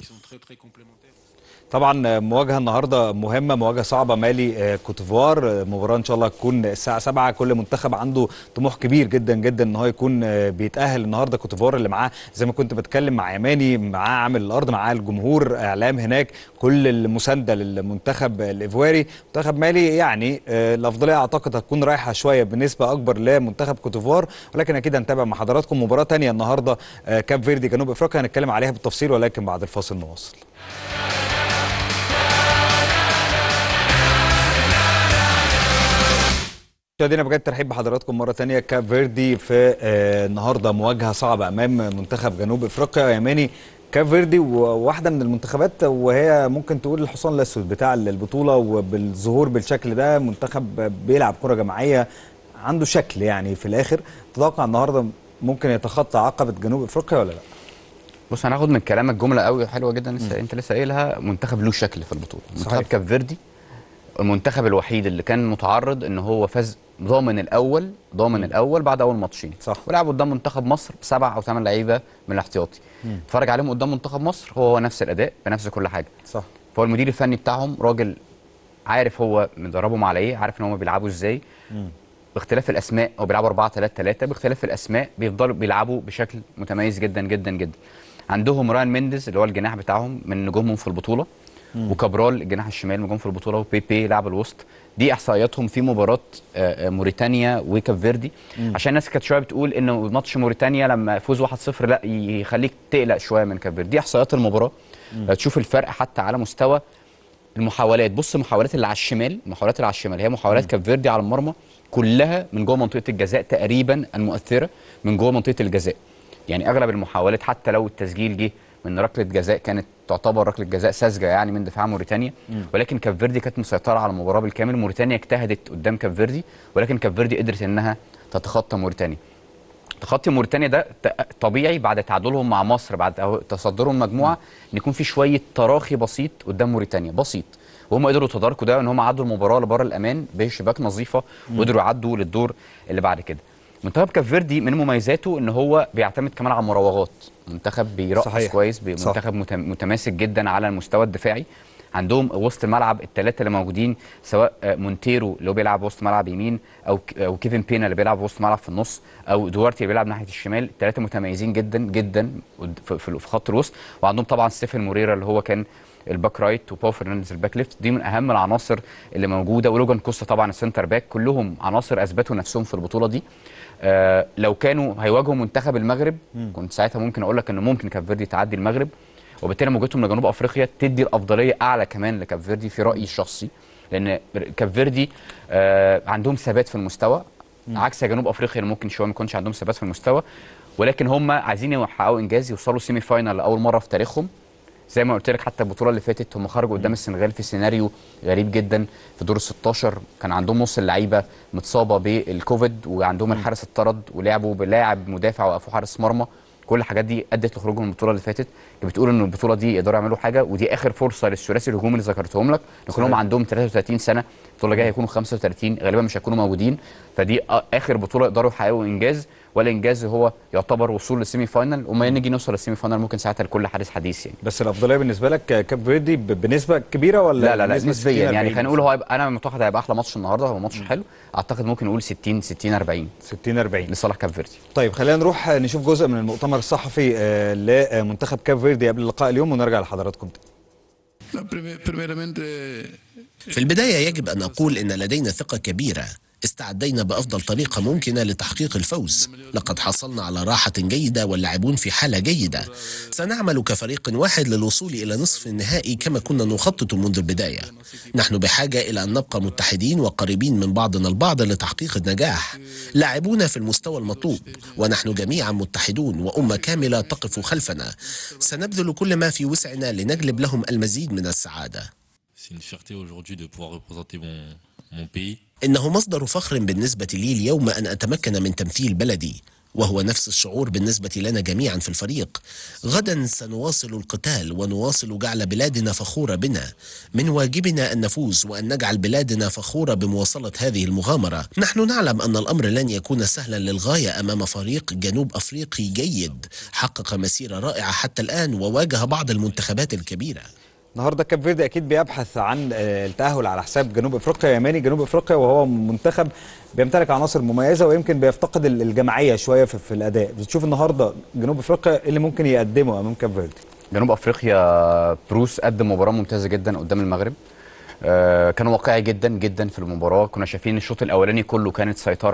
طبعا مواجهه النهارده مهمه مواجهه صعبه مالي آه، كوتيفوار آه، مباراه ان شاء الله تكون الساعه 7 كل منتخب عنده طموح كبير جدا جدا ان هو يكون آه، بيتاهل النهارده كوتيفوار اللي معاه زي ما كنت بتكلم مع يماني معاه عامل الارض معاه الجمهور اعلام هناك كل المسانده للمنتخب الايفواري منتخب مالي يعني آه، الافضليه اعتقد هتكون رايحه شويه بنسبه اكبر لمنتخب كوتيفوار ولكن اكيد هنتابع مع حضراتكم مباراه تانية النهارده آه، كاب فيردي جنوب افريقيا هنتكلم عليها بالتفصيل ولكن بعد الفاصل نواصل مشاهدينا بجد ترحيب بحضراتكم مره تانية كاب فيردي في آه النهارده مواجهه صعبه امام منتخب جنوب افريقيا يماني كاب فيردي واحده من المنتخبات وهي ممكن تقول الحصان الاسود بتاع البطوله وبالظهور بالشكل ده منتخب بيلعب كره جماعيه عنده شكل يعني في الاخر تتوقع النهارده ممكن يتخطى عقبه جنوب افريقيا ولا لا؟ بص هناخد من كلامك جمله قوي حلوه جدا لسه انت لسه قايلها منتخب له شكل في البطوله منتخب صحيح. كاب فيردي المنتخب الوحيد اللي كان متعرض ان هو فاز ضامن الاول ضامن الاول بعد اول ماتشين صح. ولعب قدام منتخب مصر بسبع او ثمان لعيبه من الاحتياطي مم. اتفرج عليهم قدام منتخب مصر هو هو نفس الاداء بنفس كل حاجه صح فهو المدير الفني بتاعهم راجل عارف هو مدربهم على ايه عارف ان هم بيلعبوا ازاي مم. باختلاف الاسماء هو بيلعبوا 4 3 3 باختلاف الاسماء بيفضلوا بيلعبوا بشكل متميز جدا جدا جدا عندهم راين مينديز اللي هو الجناح بتاعهم من نجومهم في البطوله مم. وكابرال الجناح الشمال نجوم في البطوله وبيبي لاعب الوسط دي احصائياتهم في مباراه آه، آه، موريتانيا وكاب فيردي مم. عشان الناس كانت شويه بتقول ان ماتش موريتانيا لما يفوز 1-0 لا يخليك تقلق شويه من كاب فيردي دي احصائيات المباراه مم. تشوف الفرق حتى على مستوى المحاولات بص المحاولات اللي على الشمال المحاولات اللي على الشمال هي محاولات كاب فيردي على المرمى كلها من جوه منطقه الجزاء تقريبا المؤثره من جوه منطقه الجزاء يعني اغلب المحاولات حتى لو التسجيل جه من ركله جزاء كانت تعتبر ركله جزاء ساذجه يعني من دفاع موريتانيا مم. ولكن كاب فيردي كانت مسيطره على المباراه بالكامل موريتانيا اجتهدت قدام كاب فيردي ولكن كاب فيردي قدرت انها تتخطى موريتانيا تخطي موريتانيا ده ت- طبيعي بعد تعادلهم مع مصر بعد أو تصدرهم مجموعه ان يكون في شويه تراخي بسيط قدام موريتانيا بسيط وهم قدروا يتداركوا ده ان هم عدوا المباراه لبره الامان بشباك نظيفه مم. وقدروا يعدوا للدور اللي بعد كده منتخب كاب فيردي من مميزاته ان هو بيعتمد كمان على المراوغات منتخب بيرقص صحيح. كويس بي- صح. منتخب متم- متماسك جدا على المستوى الدفاعي عندهم وسط الملعب الثلاثه اللي موجودين سواء آه، مونتيرو اللي هو بيلعب وسط ملعب يمين او ك- او كيفن بينا اللي بيلعب وسط ملعب في النص او دوارتي اللي بيلعب ناحيه الشمال الثلاثه متميزين جدا جدا قد- في- في في خط الوسط وعندهم طبعا ستيفن موريرا اللي هو كان الباك رايت وباو فرنانديز الباك ليفت دي من اهم العناصر اللي موجوده ولوجان كوستا طبعا السنتر باك كلهم عناصر اثبتوا نفسهم في البطوله دي آه لو كانوا هيواجهوا منتخب المغرب مم. كنت ساعتها ممكن اقول لك ان ممكن كاب فيردي تعدي المغرب وبالتالي مواجهتهم لجنوب افريقيا تدي الافضليه اعلى كمان لكاب فيردي في رايي الشخصي لان كاب فيردي آه عندهم ثبات في المستوى مم. عكس جنوب افريقيا اللي ممكن شويه ما يكونش عندهم ثبات في المستوى ولكن هم عايزين يحققوا انجاز يوصلوا سيمي فاينال لاول مره في تاريخهم زي ما قلت لك حتى البطوله اللي فاتت هم خرجوا قدام السنغال في سيناريو غريب جدا في دور ال 16 كان عندهم نص اللعيبه متصابه بالكوفيد وعندهم الحارس اتطرد ولعبوا بلاعب مدافع وقفوا حارس مرمى كل الحاجات دي ادت لخروجهم من البطوله اللي فاتت اللي بتقول ان البطوله دي يقدروا يعملوا حاجه ودي اخر فرصه للثلاثي الهجومي اللي ذكرتهم لك لان كلهم صحيح. عندهم 33 سنه البطوله الجايه هيكونوا 35 غالبا مش هيكونوا موجودين فدي آ- اخر بطوله يقدروا يحققوا انجاز والانجاز هو يعتبر وصول للسيمي فاينال وما نيجي نوصل للسيمي فاينال ممكن ساعتها لكل حارس حديث يعني بس الافضليه بالنسبه لك كاب فيردي ب- بنسبه كبيره ولا لا لا لا بنسبة نسبيا 60 يعني 40 خلينا نقول هو هيبقى انا معتقد هيبقى احلى ماتش النهارده هو ماتش حلو اعتقد ممكن نقول 60 60 40 60 40 لصالح كاب فيردي طيب خلينا نروح نشوف جزء من المؤتمر الصحفي آه، لمنتخب كاب فيردي قبل اللقاء اليوم ونرجع لحضراتكم تاني في البداية يجب أن أقول إن لدينا ثقة كبيرة استعدينا بأفضل طريقة ممكنة لتحقيق الفوز لقد حصلنا على راحة جيدة واللاعبون في حالة جيدة سنعمل كفريق واحد للوصول إلى نصف النهائي كما كنا نخطط منذ البداية نحن بحاجة إلى أن نبقى متحدين وقريبين من بعضنا البعض لتحقيق النجاح لاعبون في المستوى المطلوب ونحن جميعا متحدون وأمة كاملة تقف خلفنا سنبذل كل ما في وسعنا لنجلب لهم المزيد من السعادة C'est une fierté aujourd'hui de pouvoir représenter mon, mon pays. إنه مصدر فخر بالنسبة لي اليوم أن أتمكن من تمثيل بلدي وهو نفس الشعور بالنسبة لنا جميعا في الفريق غدا سنواصل القتال ونواصل جعل بلادنا فخورة بنا من واجبنا أن نفوز وأن نجعل بلادنا فخورة بمواصلة هذه المغامرة نحن نعلم أن الأمر لن يكون سهلا للغاية أمام فريق جنوب أفريقي جيد حقق مسيرة رائعة حتى الآن وواجه بعض المنتخبات الكبيرة النهارده كاب فيردي اكيد بيبحث عن آه، التاهل على حساب جنوب افريقيا يماني جنوب افريقيا وهو منتخب بيمتلك عناصر مميزه ويمكن بيفتقد ال- الجماعيه شويه في, في الاداء بتشوف النهارده جنوب افريقيا إيه اللي ممكن يقدمه امام كاب فيردي جنوب افريقيا بروس قدم مباراه ممتازه جدا قدام المغرب آه، كان واقعي جدا جدا في المباراه كنا شايفين الشوط الاولاني كله كانت سيطره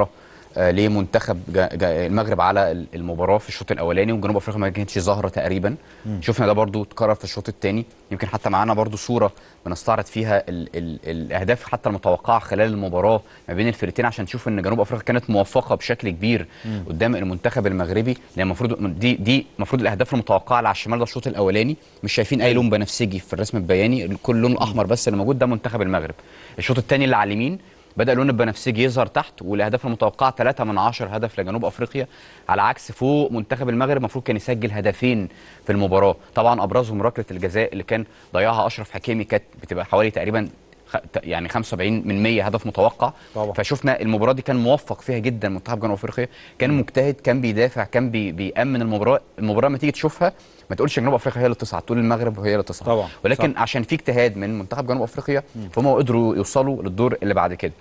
آه، لمنتخب جا- جا- المغرب على ال- المباراه في الشوط الاولاني وجنوب افريقيا ما كانتش ظاهره تقريبا مم. شفنا ده برضو اتكرر في الشوط الثاني يمكن حتى معانا برضو صوره بنستعرض فيها ال ال الاهداف حتى المتوقعه خلال المباراه ما بين الفرقتين عشان نشوف ان جنوب افريقيا كانت موفقه بشكل كبير مم. قدام المنتخب المغربي لان المفروض دي دي المفروض الاهداف المتوقعه اللي على الشمال ده الشوط الاولاني مش شايفين اي لون بنفسجي في الرسم البياني كل اللون الاحمر بس اللي موجود ده منتخب المغرب الشوط الثاني اللي على اليمين بدا اللون البنفسجي يظهر تحت والاهداف المتوقعه 3 من 10 هدف لجنوب افريقيا على عكس فوق منتخب المغرب المفروض كان يسجل هدفين في المباراه طبعا ابرزهم ركله الجزاء اللي كان ضيعها اشرف حكيمي كانت بتبقى حوالي تقريبا خ- ت- يعني 75 من 100 هدف متوقع طبعا. فشفنا المباراه دي كان موفق فيها جدا منتخب جنوب افريقيا كان مجتهد كان بيدافع كان بي بيامن المباراه المباراه لما تيجي تشوفها ما تقولش جنوب افريقيا هي اللي تصعد تقول المغرب هي اللي تصعد طبعا. ولكن صح. عشان في اجتهاد من منتخب جنوب افريقيا فهم قدروا يوصلوا للدور اللي بعد كده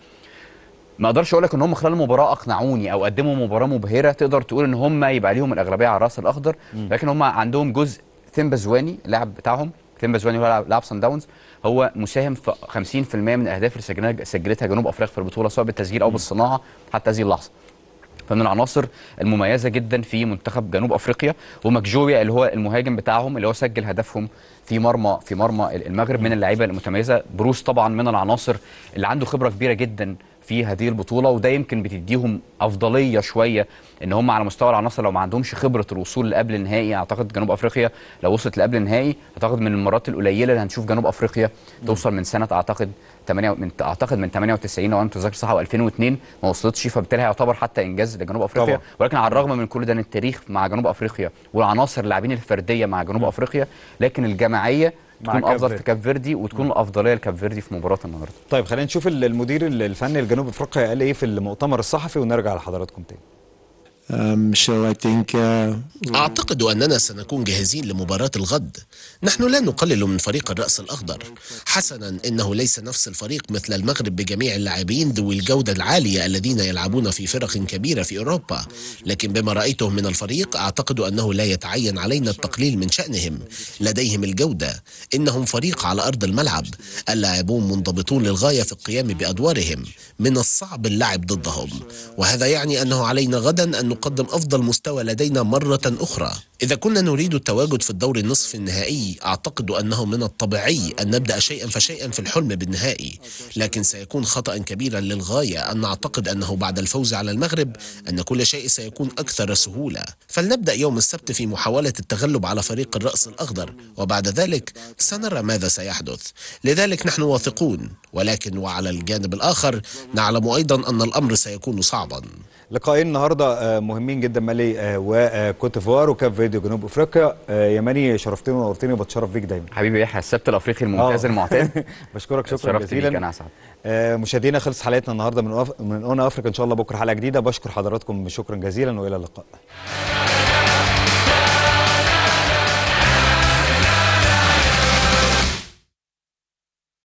ما اقدرش اقول لك ان هم خلال المباراه اقنعوني او قدموا مباراه مبهره تقدر تقول ان هم يبقى ليهم الاغلبيه على الراس الاخضر لكن هم عندهم جزء ثيمبا زواني اللاعب بتاعهم ثيمبا زواني هو لاعب- لاعب سان داونز هو مساهم في 50% من الاهداف اللي سجلها سجلتها جنوب افريقيا في البطوله سواء بالتسجيل او بالصناعه حتى هذه اللحظه فمن العناصر المميزه جدا في منتخب جنوب افريقيا ومكجويا اللي هو المهاجم بتاعهم اللي هو سجل هدفهم في مرمى في مرمى المغرب من اللعيبه المتميزه بروس طبعا من العناصر اللي عنده خبره كبيره جدا في هذه البطوله وده يمكن بتديهم افضليه شويه ان هم على مستوى العناصر لو ما عندهمش خبره الوصول لقبل النهائي اعتقد جنوب افريقيا لو وصلت لقبل النهائي اعتقد من المرات القليله اللي هنشوف جنوب افريقيا توصل من سنه اعتقد 8 من اعتقد من 98 لو انا متذكر صح او 2002 ما وصلتش فبالتالي هيعتبر حتى انجاز لجنوب افريقيا طبعا. ولكن على الرغم من كل ده ان التاريخ مع جنوب افريقيا والعناصر اللاعبين الفرديه مع جنوب افريقيا لكن الجماعيه مع تكون كاب افضل فيردي. في كاب فيردي وتكون الافضليه لكاب فيردي في مباراه النهارده طيب خلينا نشوف ال- المدير ال- الفني لجنوب افريقيا قال ايه في المؤتمر الصحفي ونرجع لحضراتكم تاني Um, so I think uh, أعتقد أننا سنكون جاهزين لمباراة الغد نحن لا نقلل من فريق الرأس الأخضر حسنا إنه ليس نفس الفريق مثل المغرب بجميع اللاعبين ذوي الجودة العالية الذين يلعبون في فرق كبيرة في أوروبا لكن بما رأيته من الفريق أعتقد أنه لا يتعين علينا التقليل من شأنهم لديهم الجودة إنهم فريق على أرض الملعب اللاعبون منضبطون للغاية في القيام بأدوارهم من الصعب اللعب ضدهم وهذا يعني أنه علينا غدا أن نقدم أفضل مستوى لدينا مرة أخرى إذا كنا نريد التواجد في الدور النصف النهائي أعتقد أنه من الطبيعي أن نبدأ شيئا فشيئا في الحلم بالنهائي لكن سيكون خطأ كبيرا للغاية أن نعتقد أنه بعد الفوز على المغرب أن كل شيء سيكون أكثر سهولة فلنبدأ يوم السبت في محاولة التغلب على فريق الرأس الأخضر وبعد ذلك سنرى ماذا سيحدث لذلك نحن واثقون ولكن وعلى الجانب الآخر نعلم أيضا أن الأمر سيكون صعبا لقاءين النهارده آه، مهمين جدا مالي آه، وكوت ديفوار وكاب فيديو جنوب افريقيا آه، يماني شرفتني ونورتني وبتشرف بيك دايما حبيبي يحيى السبت الافريقي الممتاز آه. المعتاد بشكرك شكرا اتشرفت جزيلا بيك، أنا أسعد. آه، مشاهدينا خلص حلقتنا النهارده من أف... من اون افريقيا ان شاء الله بكره حلقه جديده بشكر حضراتكم شكرا جزيلا والى اللقاء